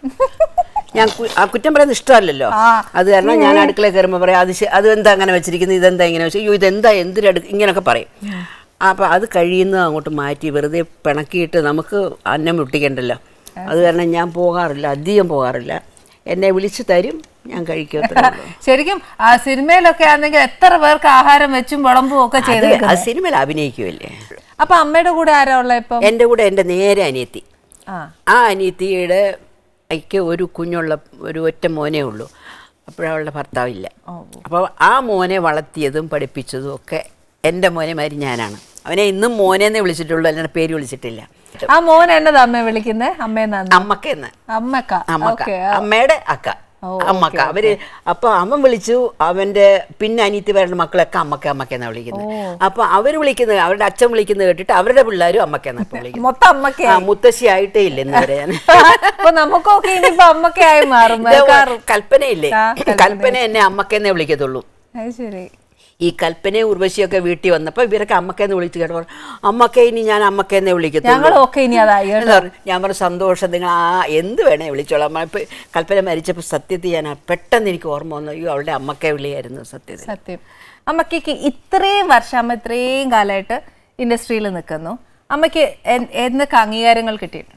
ഞാൻ കു- ആ കുറ്റം പറയുന്നത് ഇഷ്ടമല്ലല്ലോ അത് കാരണം ഞാൻ അടുക്കളയിൽ കയറുമ്പോൾ പറയാം അത് ശ- അത് എന്താ അങ്ങനെ വെച്ചിരിക്കുന്നത് ഇതെന്താ ഇങ്ങനെ വെച്ചു അയ്യോ ഇതെന്താ എന്തിനടു ഇങ്ങനെയൊക്കെ പറയും അപ്പോൾ അത് കഴിയുന്നത് അങ്ങോട്ട് മാറ്റി വെറുതെ പിണക്കിയിട്ട് നമുക്ക് അന്നം മുട്ടിക്കണ്ടല്ലോ അത് കാരണം ഞാൻ പോകാറില്ല അധികം പോകാറില്ല എന്നെ വിളിച്ചു തരും ഞാൻ കഴിക്കത്തേ ഉള്ളൂ ശരിക്കും ആ സിനിമയിലൊക്കെ ആണെങ്കിൽ എത്ര പേർക്ക് ആഹാരം വെച്ചും വിളമ്പും ഒക്കെ അത് ചെയ്തേക്കുന്നത് അത് സിനിമയിൽ അഭിനയിക്കുമല്ലേ അപ്പൊ അമ്മയുടെ കൂടെ ആരാ ഉള്ള ഇപ്പം എൻ്റെ കൂടെ എൻ്റെ നേരെ അനിയത്തി ആ ആ അനിയത്തിയുടെ എനിക്ക് ഒരു കുഞ്ഞുള്ള ഒരു ഒറ്റ മോനേ ഉള്ളൂ അപ്പോഴവളുടെ ഭർത്താവില്ല അപ്പോൾ ആ മോനെ വളർത്തിയതും പഠിപ്പിച്ചതും ഒക്കെ എൻ്റെ മോനെ മാതിരി ഞാനാണ് അവനെ ഇന്നും മോനെന്നേ വിളിച്ചിട്ടുള്ളൂ അല്ലാണ്ട് പേര് വിളിച്ചിട്ടില്ല ആ മോൻ എന്നതാ അമ്മ വിളിക്കുന്നേ അമ്മയെന്നാന്ന് അമ്മക്കെന്ന് അമ്മക്ക അമ്മക്ക ഓക്കെ അമ്മയുടെ അക്ക ഓ, അമ്മക്ക അവര് അപ്പൊ അമ്മ വിളിച്ചു അവന്റെ പിന്നെ അനിയത്തി വരുന്ന മക്കളൊക്കെ അമ്മക്ക അമ്മക്കെന്നാ വിളിക്കുന്നത് അപ്പൊ അവര് വിളിക്കുന്നത് അവരുടെ അച്ഛൻ വിളിക്കുന്നത് കേട്ടിട്ട് അവരുടെ പിള്ളേരും അമ്മക്കെന്നാ ഇപ്പൊ വിളിക്കുന്നത് മൊത്തം അമ്മക്കെ ആ മുത്തശ്ശി ആയിട്ടേ ഇല്ല ഇന്ന് വരെ ഞാൻ അപ്പൊ നമുക്കൊക്കെ ഇനിയിപ്പോ അമ്മക്കായി മാറും ഇത് കാറും. കൽപ്പനയില്ലേ ആ, കൽപ്പന. കൽപ്പന എന്നെ അമ്മക്കെന്നേ വിളിക്കത്തുള്ളൂ അത് ശരി ഈ കൽപ്പനയും ഉർവശിയൊക്കെ വീട്ടിൽ വന്നപ്പോൾ ഇവരൊക്കെ അമ്മക്കെന്ന് വിളിച്ചു കേട്ടോ അമ്മക്കെ ഇനി ഞാൻ അമ്മക്കെന്നേ വിളിക്കത്തുള്ളൂ ഞങ്ങളും ഒക്കെ ഇനി അതായി കേട്ടോ. എന്ന് പറഞ്ഞു. ഞാൻ പറഞ്ഞു സന്തോഷം നിങ്ങൾ ആ എന്ത് വേണേ വിളിച്ചോളാം അമ്മ ഇപ്പം കൽപ്പന മരിച്ചപ്പോൾ സത്യത്തിൽ ഞാൻ പെട്ടെന്ന് എനിക്ക് ഓർമ്മ വന്നു അയ്യോ അവളുടെ അമ്മക്കെ വിളിയായിരുന്നു സത്യത്തിൽ സത്യം അമ്മക്ക് ഇത്രയും വർഷം അമ്മ ഇത്രയും കാലമായിട്ട് ഇൻഡസ്ട്രിയിൽ നിൽക്കുന്നു അമ്മയ്ക്ക് എൻ- എന്തൊക്കെ അംഗീകാരങ്ങൾ കിട്ടിയിട്ടുണ്ട്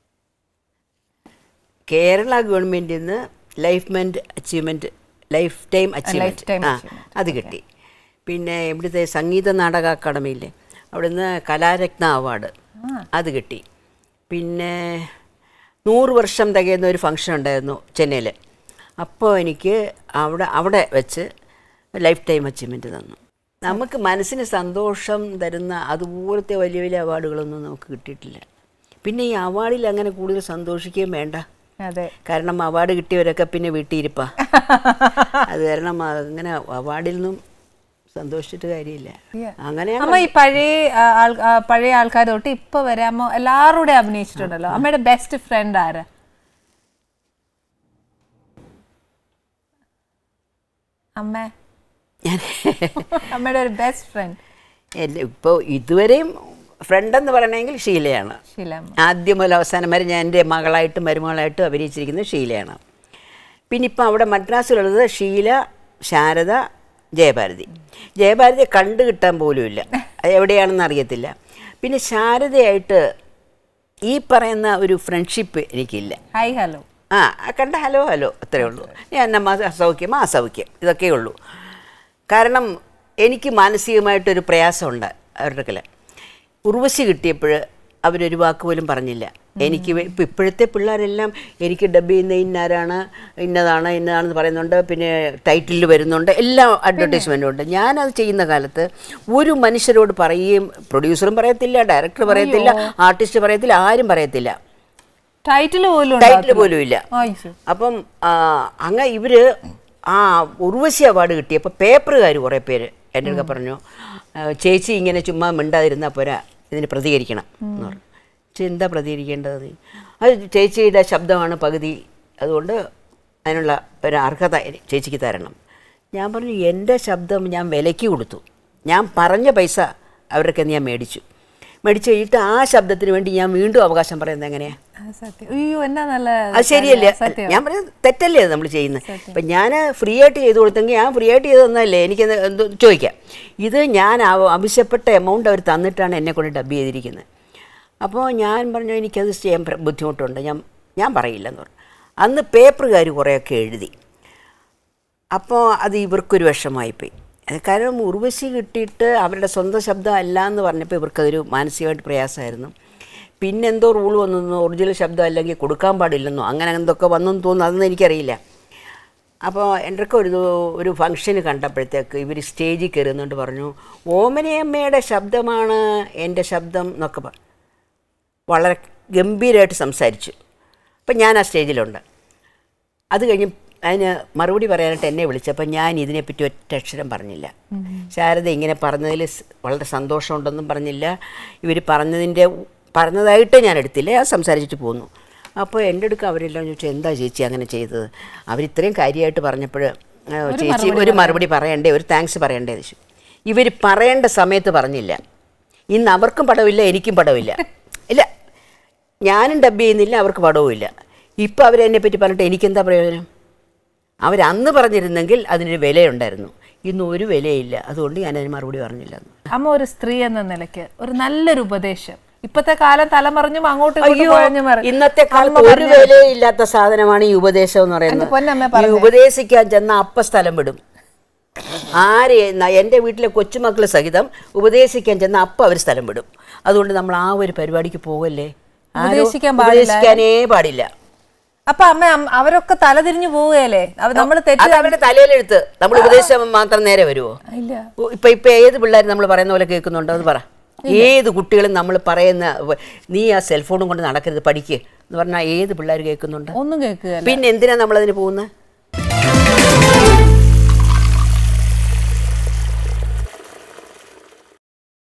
കേരള ഗവൺമെന്റിൽ നിന്ന് ലൈഫ് മെന്റ് achievement lifetime achievement Lifetime ആ achievement. അത് കിട്ടി പിന്നെ ഇവിടുത്തെ സംഗീത നാടക അക്കാദമിയില്ലേ അവിടുന്ന് കലാരത്ന അവാർഡ് അത് കിട്ടി പിന്നെ നൂറ് വർഷം തികയുന്ന ഒരു ഫംഗ്ഷൻ ഉണ്ടായിരുന്നു ചെന്നൈയിൽ അപ്പോൾ എനിക്ക് അവിടെ അവിടെ വെച്ച് ലൈഫ് ടൈം അച്ചീവ്മെൻറ്റ് തന്നു നമുക്ക് മനസ്സിന് സന്തോഷം തരുന്ന അതുപോലത്തെ വലിയ വലിയ അവാർഡുകളൊന്നും നമുക്ക് കിട്ടിയിട്ടില്ല പിന്നെ ഈ അവാർഡിൽ അങ്ങനെ കൂടുതൽ സന്തോഷിക്കുകയും വേണ്ട അതെ കാരണം അവാർഡ് കിട്ടിയവരൊക്കെ പിന്നെ വീട്ടിയിരിപ്പാ അത് കാരണം അങ്ങനെ അവാർഡിൽ നിന്നും സന്തോഷിച്ചിട്ട് കാര്യമില്ല Yeah. അങ്ങനെയാണ് അമ്മ ഈ പഴയ ആ, ആൾ- ആ, പഴയ ആൾക്കാർ തൊട്ട് ഇപ്പൊ വരെ അമ്മ എല്ലാവരുടെ അഭിനയിച്ചിട്ടുണ്ടല്ലോ അമ്മയുടെ ബെസ്റ്റ് ഫ്രണ്ട് ആരാ അമ്മ ഞാൻ അമ്മയുടെ ഒരു ബെസ്റ്റ് ഫ്രണ്ട് എൻ്റെ ഇപ്പോൾ ഇതുവരെയും ഫ്രണ്ടെന്ന് പറയണമെങ്കിൽ ഷീലയാണ് ശീലമ്മ ആദ്യം മുതൽ അവസാനം വരെ ഞാൻ എൻ്റെ മകളായിട്ടും മരുമകളായിട്ടും അഭിനയിച്ചിരിക്കുന്നത് ഷീലയാണ് പിന്നെ ഇപ്പം അവിടെ മദ്രാസിലുള്ളത് ഷീല ശാരദ ജയഭാരതി ജയഭാരതി കണ്ടു കിട്ടാൻ പോലുമില്ല അത് എവിടെയാണെന്ന് അറിയത്തില്ല പിന്നെ ശാരദയായിട്ട് ഈ പറയുന്ന ഒരു ഫ്രണ്ട്ഷിപ്പ് എനിക്കില്ല ഹായ് ഹലോ ആ ആ കണ്ട ഹലോ ഹലോ അത്രേ ഉള്ളൂ ഞാൻ നമ്മ അസൗഖ്യം ആ അസൗഖ്യം ഇതൊക്കെ ഉള്ളൂ കാരണം എനിക്ക് മാനസികമായിട്ടൊരു പ്രയാസമുണ്ട് അവരുടെ കല ഉർവശി കിട്ടിയപ്പോൾ അവരൊരു വാക്ക് പോലും പറഞ്ഞില്ല എനിക്ക് വേ- ഇപ്പം ഇപ്പോഴത്തെ പിള്ളേരെല്ലാം എനിക്ക് ഡബ് ചെയ്യുന്ന ഇന്നാരാണ് ഇന്നതാണ് ഇന്നതാണെന്ന് പറയുന്നുണ്ട് പിന്നെ ടൈറ്റിലിൽ വരുന്നുണ്ട് എല്ലാ അഡ്വർടൈസ്മെൻറ്റും ഉണ്ട് ഞാനത് ചെയ്യുന്ന കാലത്ത് ഒരു മനുഷ്യരോട് പറയുകയും പ്രൊഡ്യൂസറും പറയത്തില്ല ഡയറക്ടർ പറയത്തില്ല ആർട്ടിസ്റ്റ് പറയത്തില്ല ആരും പറയത്തില്ല ടൈറ്റിൽ പോലും ടൈറ്റിൽ പോലും ഇല്ല അയ്യോ. അപ്പം ആ, അങ്ങ് ഇവര് ആ ഉർവശി അവാർഡ് കിട്ടിയപ്പോൾ പേപ്പറുകാർ കുറേ പേര് എൻ്റെ അടുക്ക പറഞ്ഞു ആ, ചേച്ചി ഇങ്ങനെ ചുമ്മാ മിണ്ടാതിരുന്നാൽ പോരാ ഇതിന് പ്രതികരിക്കണം എന്ന് പറഞ്ഞു ചേച്ചി എന്താ പ്രതികരിക്കേണ്ടത് നീ? അത് ചേച്ചിയുടെ ശബ്ദമാണ് പകുതി അതുകൊണ്ട് അതിനുള്ള ഒരു അർഹത എനി- ചേച്ചിക്ക് തരണം ഞാൻ പറഞ്ഞു എൻ്റെ ശബ്ദം ഞാൻ വിലയ്ക്ക് കൊടുത്തു ഞാൻ പറഞ്ഞ പൈസ അവർക്ക് ഞാൻ മേടിച്ചു മേടിച്ചു കഴിഞ്ഞിട്ട് ആ ശബ്ദത്തിന് വേണ്ടി ഞാൻ വീണ്ടും അവകാശം പറയുന്നത് എങ്ങനെയാണ് ആ, സത്യം അയ്യോ എന്നാ നല്ല അത് ശരിയല്ലേ സത്യം ഞാൻ പറയുന്നത് തെറ്റല്ലേ അത് നമ്മൾ ചെയ്യുന്നത് ഇപ്പം ഞാൻ ഫ്രീ ആയിട്ട് ചെയ്ത് കൊടുത്തെങ്കിൽ ഞാൻ ഫ്രീ ആയിട്ട് ചെയ്ത് തന്നതല്ലേ എനിക്ക് എന്തോ ചോദിക്കാം ഇത് ഞാൻ ആവ- ആവശ്യപ്പെട്ട എമൗണ്ട് അവർ തന്നിട്ടാണ് എന്നെ കൊണ്ട് ഡബ് ചെയ്തിരിക്കുന്നത് അപ്പോൾ ഞാൻ പറഞ്ഞു എനിക്കത് ചെയ്യാൻ പ്ര- ബുദ്ധിമുട്ടുണ്ട് ഞാൻ ഞാൻ പറയില്ലെന്ന് പറഞ്ഞു അന്ന് പേപ്പറുകാർ കുറേയൊക്കെ എഴുതി അപ്പോൾ അത് ഇവർക്കൊരു വിഷമമായിപ്പോയി അത് കാരണം ഉർവശി കിട്ടിയിട്ട് അവരുടെ സ്വന്തം ശബ്ദം അല്ല എന്ന് പറഞ്ഞപ്പോൾ ഇവർക്കതൊരു മാനസികമായിട്ട് പ്രയാസമായിരുന്നു പിന്നെ എന്തോ റൂൾ വന്നു ഒറിജിനൽ ശബ്ദം അല്ലെങ്കിൽ കൊടുക്കാൻ പാടില്ലെന്നോ അങ്ങനെ എന്തൊക്കെ വന്നെന്ന് തോന്നുന്നു അതൊന്നും എനിക്കറിയില്ല അപ്പോൾ എൻ്റെ ഒക്കെ ഒരു ദു- ഒരു ഫംഗ്ഷന് കണ്ടപ്പോഴത്തേക്ക് ഇവർ സ്റ്റേജിൽ കയറുന്നുണ്ട് പറഞ്ഞു ഓമനയമ്മയുടെ ശബ്ദമാണ് എൻ്റെ ശബ്ദം എന്നൊക്കെ പറഞ്ഞു വളരെ ഗംഭീരമായിട്ട് സംസാരിച്ചു അപ്പം ഞാൻ ആ സ്റ്റേജിലുണ്ട് അത് കഴിഞ്ഞ് അതിന് മറുപടി പറയാനായിട്ട് എന്നെ വിളിച്ചപ്പോൾ ഞാൻ ഇതിനെപ്പറ്റി ഒറ്റ അക്ഷരം പറഞ്ഞില്ല ശാരദ ഇങ്ങനെ പറഞ്ഞതിൽ സ് വളരെ സന്തോഷമുണ്ടെന്നും പറഞ്ഞില്ല ഇവർ പറഞ്ഞതിൻ്റെ പറഞ്ഞതായിട്ട് ഞാൻ എടുത്തില്ല അത് സംസാരിച്ചിട്ട് പോന്നു അപ്പോൾ എൻ്റെ അടുക്ക് അവരെല്ലാം ചോദിച്ചു എന്താ ചേച്ചി അങ്ങനെ ചെയ്തത് അവരിത്രയും കാര്യമായിട്ട് പറഞ്ഞപ്പോൾ ആ, ചേച്ചി ഒരു മറുപടി പറയണ്ടേ ഒരു താങ്ക്സ് പറയണ്ടേ എന്ന് ചോദിച്ചു ഇവർ പറയേണ്ട സമയത്ത് പറഞ്ഞില്ല ഇന്ന് അവർക്കും പടവില്ല എനിക്കും പടവില്ല ഇല്ല ഞാനും ഡബ് ചെയ്യുന്നില്ല അവർക്ക് പടവും ഇല്ല ഇപ്പം അവരെന്നെ പറ്റി പറഞ്ഞിട്ട് എനിക്കെന്താ പ്രയോജനം അവരന്ന് പറഞ്ഞിരുന്നെങ്കിൽ അതിനൊരു വിലയുണ്ടായിരുന്നു ഇന്ന് ഒരു വിലയില്ല അതുകൊണ്ട് ഞാൻ അതിന് മറുപടി പറഞ്ഞില്ല എന്ന്. അമ്മ ഒരു സ്ത്രീ എന്ന നിലയ്ക്ക് ഒരു നല്ലൊരു ഉപദേശം ഇപ്പത്തെ കാലം തലമറിഞ്ഞും അങ്ങോട്ടും ഇങ്ങോട്ടും അയ്യോ കുഴഞ്ഞു മറി ഇന്നത്തെ കാലത്ത് ഒരു വിലയില്ലാത്ത സാധനമാണ് ഈ ഉപദേശം എന്ന് എന്റെ പൊന്നമ്മ പറയുന്നത് ഈ ഉപദേശിക്കാൻ ചെന്ന അപ്പ സ്ഥലം വിടും ആരെ ന- എൻ്റെ വീട്ടിലെ കൊച്ചുമക്കൾ സഹിതം ഉപദേശിക്കാൻ ചെന്ന അപ്പം അവർ സ്ഥലം വിടും അതുകൊണ്ട് നമ്മൾ ആ ഒരു പരിപാടിക്ക് പോകല്ലേ ആരോ ഉപദേശിക്കാൻ പാടില്ല. ഉപദേശിക്കാനേ പാടില്ല അപ്പൊ അമ്മ അം- അവരൊക്കെ തലതിരിഞ്ഞു പോവുകയല്ലേ നമ്മൾ തെറ്റ് അത് അവരുടെ തലയിലെടുത്ത് നമ്മൾ ഉപദേശം മാത്രം നേരെ വരുമോ ഇല്ല ഓ, ഇപ്പൊ ഇപ്പൊ ഏത് പിള്ളേർ നമ്മൾ പറയുന്ന പോലെ കേൾക്കുന്നുണ്ടോ അത് പറ ഏത് കുട്ടികളും നമ്മൾ പറയുന്ന വ- നീ ആ സെൽഫോണും കൊണ്ട് നടക്കരുത് പഠിക്ക് എന്ന് പറഞ്ഞാൽ ഏത് പിള്ളേർ കേൾക്കുന്നുണ്ട് ഒന്നും കേൾക്കുക പിന്നെ എന്തിനാ നമ്മളതിന് പോകുന്നത്